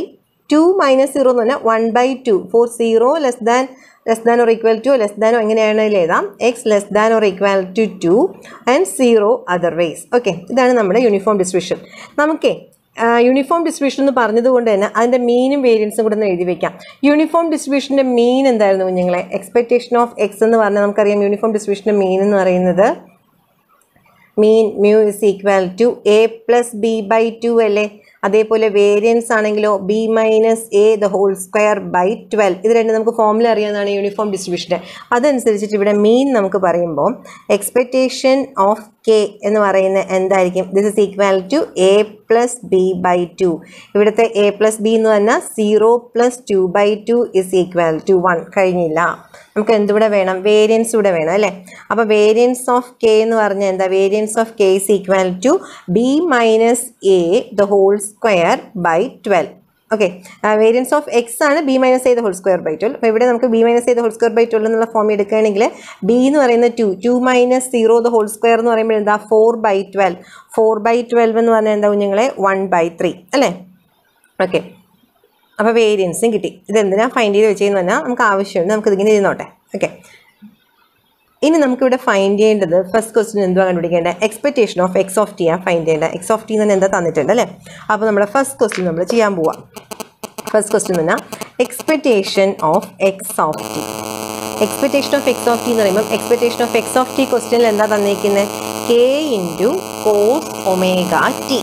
two minus zero എന്ന് പറഞ്ഞാൽ one by two for zero less than less than or equal to less ദാനോ എങ്ങനെയാണെങ്കിലും എഴുതാം X less than or equal to two and zero otherwise okay ഇതാണ് നമ്മുടെ uniform distribution നമുക്കേ uniform distribution എന്ന് പറഞ്ഞതുകൊണ്ട് തന്നെ അതിൻ്റെ മീനും വേരിയൻസും കൂടെ ഒന്ന് എഴുതി വെക്കാം യൂണിഫോം ഡിസ്ട്രിബ്യൂഷൻ്റെ മീൻ എന്തായിരുന്നു കുഞ്ഞുങ്ങളെ എക്സ്പെക്ടേഷൻ ഓഫ് എക്സ് എന്ന് പറഞ്ഞാൽ നമുക്കറിയാം യൂണിഫോം ഡിസ്ട്രിബ്യൂഷൻ്റെ മീൻ എന്ന് പറയുന്നത് mean mu is equal to A plus B by two അല്ലേ അതേപോലെ വേരിയൻസ് ആണെങ്കിലോ B minus A the whole square by twelve ഇത് രണ്ട് നമുക്ക് ഫോമുല അറിയാവുന്നതാണ് യൂണിഫോം ഡിസ്ട്രിബ്യൂഷൻ്റെ അതനുസരിച്ചിട്ട് ഇവിടെ മീൻ നമുക്ക് പറയുമ്പോൾ എക്സ്പെക്റ്റേഷൻ ഓഫ് കെ എന്ന് പറയുന്നത് എന്തായിരിക്കും this is equal to A plus B by two ഇവിടുത്തെ എ പ്ലസ് ബി എന്ന് പറഞ്ഞാൽ zero plus two by two is equal to one കഴിഞ്ഞില്ല നമുക്ക് എന്തുകൂടെ വേണം വേരിയൻസ് കൂടെ വേണം അല്ലേ അപ്പോൾ വേരിയൻസ് ഓഫ് കെ എന്ന് പറഞ്ഞാൽ എന്താ variance of K is equal to B minus A the whole square by twelve okay variance of X ആണ് B minus A the whole square by twelve അപ്പോൾ ഇവിടെ നമുക്ക് B minus A the whole square by twelve എന്നുള്ള form എടുക്കുകയാണെങ്കിൽ B എന്ന് പറയുന്നത് two two minus zero the whole square എന്ന് പറയുമ്പോൾ എന്താ four by twelve four by twelve എന്ന് പറഞ്ഞാൽ എന്താ കുഞ്ഞുങ്ങളെ വൺ ബൈ ത്രീ അല്ലേ ഓക്കെ അപ്പോൾ വേരിയൻസും കിട്ടി ഇതെന്തിനാ ഫൈൻഡ് ചെയ്ത് വെച്ചതെന്ന് പറഞ്ഞാൽ നമുക്ക് ആവശ്യമുണ്ട് നമുക്ക് ഇതിങ്ങനെ ഇരുന്നോട്ടെ ഓക്കെ ഇനി നമുക്കിവിടെ ഫൈൻഡ് ചെയ്യേണ്ടത് ഫസ്റ്റ് ക്വസ്റ്റ്യൻ എന്തുവാ കണ്ടുപിടിക്കേണ്ടത് expectation of X of T ആണ് ഫൈൻഡ് ചെയ്യേണ്ടത് എക്സ് ഓഫ് ടി എന്ന് എന്താ തന്നിട്ടുണ്ട് അല്ലേ അപ്പോൾ നമ്മുടെ ഫസ്റ്റ് ക്വസ്റ്റ്യൻ നമ്മൾ ചെയ്യാൻ പോവാം ഫസ്റ്റ് ക്വസ്റ്റ്യൻ എന്ന് പറഞ്ഞാൽ expectation of X of T expectation of X of T എന്ന് പറയുമ്പോൾ expectation of X of T ക്വസ്റ്റ്യനിൽ എന്താ തന്നിരിക്കുന്നത് K into cos omega T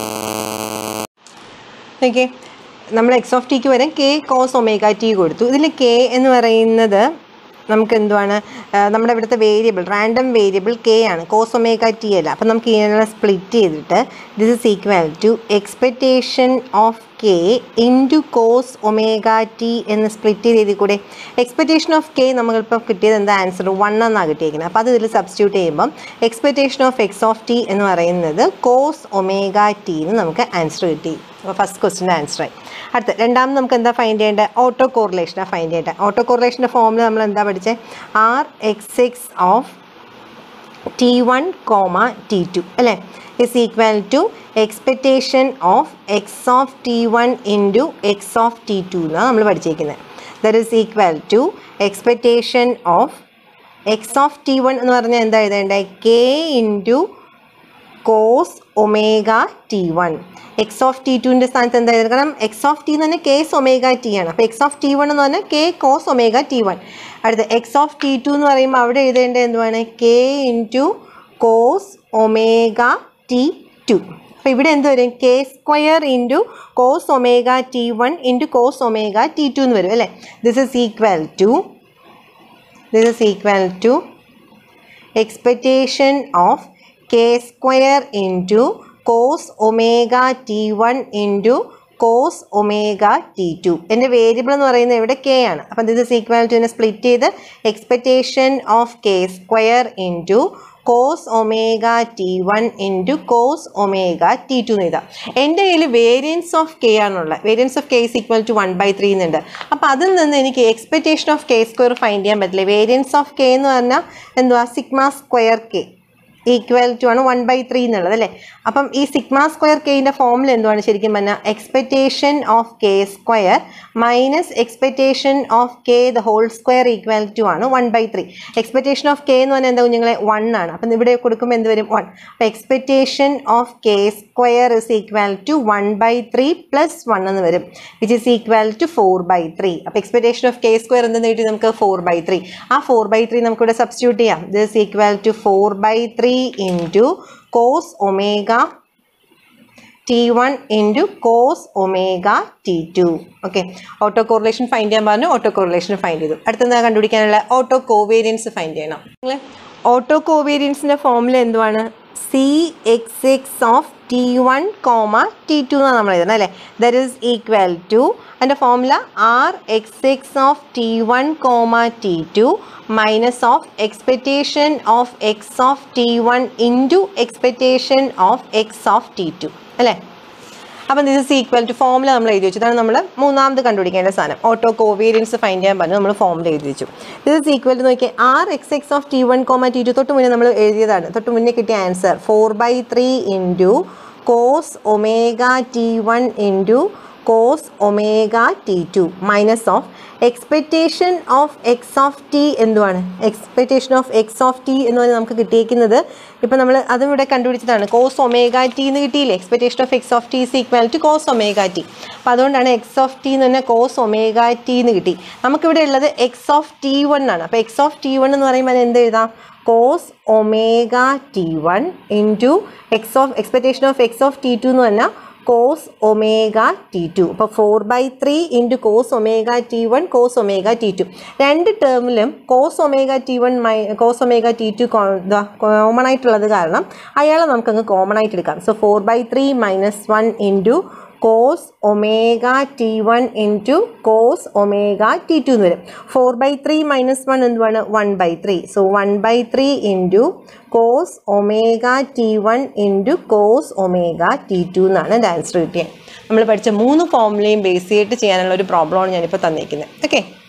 okay നമ്മൾ എക്സ് ഓഫ് ടിക്ക് വരെ കെ കോസ് ഒമേഗ ടി കൊടുത്തു ഇതിൽ കെ എന്ന് പറയുന്നത് നമുക്ക് എന്തുവാണ് ആ, നമ്മുടെ ഇവിടുത്തെ വേരിയബിൾ റാൻഡം വേരിയബിൾ കെ ആണ് കോസ് ഒമേഗ ടി അല്ല അപ്പം നമുക്ക് ഇതിനെ സ്പ്ലിറ്റ് ചെയ്തിട്ട് this is equal to expectation of K into cos omega T എന്ന് സ്പ്ലിറ്റ് ചെയ്ത് എഴുതി കൂടെ എക്സ്പെക്റ്റേഷൻ ഓഫ് കെ നമ്മളിപ്പോൾ കിട്ടിയത് എന്താ ആൻസർ വൺ എന്നാണ് കിട്ടിയിരിക്കുന്നത് അപ്പോൾ അത് ഇതിൽ സബ്സ്റ്റിറ്റ്യൂട്ട് ചെയ്യുമ്പം expectation of X of T എന്ന് പറയുന്നത് കോസ് ഒമേഗ ടി എന്ന് നമുക്ക് ആൻസർ കിട്ടി അപ്പോൾ ഫസ്റ്റ് ക്വസ്റ്റിൻ്റെ ആൻസറായി അടുത്ത രണ്ടാമത് നമുക്ക് എന്താ ഫൈൻഡ് ചെയ്യേണ്ടത് ഓട്ടോ കോറിലേഷനാണ് ഫൈൻഡ് ചെയ്യേണ്ടത് ഓട്ടോ കോറിലേഷൻ്റെ ഫോമിൽ നമ്മൾ എന്താ പഠിച്ചത് R X X of T one comma T two അല്ലേ is equal to expectation of X of T one into X of T two എന്നാണ് നമ്മൾ പഠിച്ചിരിക്കുന്നത് that is equal to expectation of X of T one എന്ന് പറഞ്ഞാൽ എന്താ എഴുതേണ്ടത് K into cos omega T one X of T ടുവിൻ്റെ സ്ഥാനത്ത് എന്താ എഴുതുന്നത് കാരണം എക്സ് ഓഫ് ടി എന്ന് പറഞ്ഞാൽ കേസ് ഒമേഗ ടി ആണ് അപ്പോൾ എക്സ് ഓഫ് ടി വൺ എന്ന് പറഞ്ഞാൽ K cos omega T one അടുത്ത എക്സ് ഓഫ് ടി ടു എന്ന് പറയുമ്പോൾ അവിടെ എഴുതേണ്ടത് എന്തുവാണ് K into cos omega T two അപ്പോൾ ഇവിടെ എന്ത് വരും K square into cos omega T one into cos omega T two എന്ന് വരും അല്ലേ this is equal to this is equal to expectation of k square into cos omega t1 into cos omega t2 എൻ്റെ variable എന്ന് പറയുന്നത് ഇവിടെ K ആണ് അപ്പം this is equal to split ചെയ്ത് expectation of K square into cos omega T one into cos omega T two എന്ന് എഴുതാം എൻ്റെ കയ്യിൽ വേരിയൻസ് ഓഫ് കെ ആണുള്ളത് variance of K is equal to one by three എന്നുണ്ട് അപ്പോൾ അതിൽ നിന്ന് എനിക്ക് expectation of K square find ചെയ്യാൻ പറ്റില്ല വേരിയൻസ് ഓഫ് കെ എന്ന് പറഞ്ഞാൽ എന്തുവാ sigma square K equal to ആണ് വൺ ബൈ ത്രീ എന്നുള്ളത് അല്ലേ അപ്പം ഈ സിഗ്മ സ്ക്വയർ കെയിൻ്റെ ഫോമിൽ എന്തുവാണ് ശരിക്കും പറഞ്ഞാൽ expectation of K square minus expectation of K the whole square equal to ആണ് one by three expectation of K എന്ന് പറഞ്ഞാൽ എന്താ കുഞ്ഞുങ്ങളെ വൺ ആണ് അപ്പം ഇവിടെ കൊടുക്കുമ്പോൾ എന്ത് വരും വൺ അപ്പോൾ expectation of K square is equal to one by three plus one എന്ന് വരും which is equal to four by three അപ്പോൾ എക്സ്പെക്റ്റേഷൻ ഓഫ് കെ സ്ക്വയർ എന്തെന്ന് കിട്ടി നമുക്ക് ഫോർ ബൈ ത്രീ ആ ഫോർ ബൈ ത്രീ നമുക്കിവിടെ സബ്സ്റ്റിറ്റ്യൂട്ട് ചെയ്യാം this equal to four by three into cos omega T one into cos omega T two okay autocorrelation find ചെയ്യാൻ പറഞ്ഞു auto autocorrelation find ചെയ്തു അടുത്തെന്താ കണ്ടുപിടിക്കാനുള്ള ഓട്ടോ കോവേരിയൻസ് ഫൈൻഡ് ചെയ്യണം നിങ്ങൾ ഓട്ടോ കോവേരിയൻസിൻ്റെ ഫോമുല എന്തുവാണ് C X X of T one comma T two എന്നാണ് നമ്മൾ എഴുതുന്നത് അല്ലേ ദറ്റ് ഈസ് ഈക്വൽ ടു അതിൻ്റെ formula R X X of T one comma T two minus of expectation of X of T one into expectation of X of T two അല്ലേ അപ്പം this is equal to ഫോമിൽ നമ്മൾ എഴുതി വെച്ചു ഇതാണ് നമ്മൾ മൂന്നാമത് കണ്ടുപിടിക്കേണ്ട സാധനം ഓട്ടോ കോവേരിയൻസ് ഫൈൻഡ് ചെയ്യാൻ പറഞ്ഞു നമ്മൾ ഫോമിൽ എഴുതി വെച്ചു ദിസ് ഇസ് ഈക്വൽ ടു നോക്കിയാൽ R X X of T one comma T two തൊട്ട് മുന്നേ നമ്മൾ എഴുതിയതാണ് തൊട്ട് മുന്നേ കിട്ടിയ answer four by three into cos omega T one into cos omega T two minus of expectation of X of T എന്തുവാണ് expectation of X of T എന്ന് പറഞ്ഞാൽ നമുക്ക് കിട്ടിയേക്കുന്നത് ഇപ്പം നമ്മൾ അതും ഇവിടെ കണ്ടുപിടിച്ചതാണ് കോസ് ഒമേഗ ടി എന്ന് കിട്ടിയില്ലേ expectation of X of T is equal to cos omega T അപ്പം അതുകൊണ്ടാണ് എക്സ് ഓഫ് ടി എന്ന് പറഞ്ഞാൽ കോസ് ഒമേഗ ടി എന്ന് കിട്ടി നമുക്കിവിടെ ഉള്ളത് എക്സ് ഓഫ് ടി വൺ ആണ് അപ്പോൾ എക്സ് ഓഫ് ടി വൺ എന്ന് പറയുമ്പോൾ അത് എന്ത് എഴുതാം cos omega T one into X of expectation of X of T two എന്ന് പറഞ്ഞാൽ കോസ് ഒമേഗ ടി ടു അപ്പോൾ four by three into cos omega T one cos omega T two രണ്ട് ടേമിലും cos omega T one my cos omega T two common ആയിട്ടുള്ളത് കാരണം അയാളെ നമുക്കങ്ങ് common ആയിട്ട് എടുക്കാം so four by three minus one into cos omega T one into cos omega T two എന്ന് വരും four by three minus one എന്തുവാണ് one by three so one by three into cos omega T one into cos omega T two എന്നാണ് എൻ്റെ answer കിട്ടിയത് നമ്മൾ പഠിച്ച മൂന്ന് ഫോമുലയും base ചെയ്തിട്ട് ചെയ്യാനുള്ള ഒരു പ്രോബ്ലമാണ് ഞാനിപ്പോൾ തന്നിരിക്കുന്നത് ഓക്കെ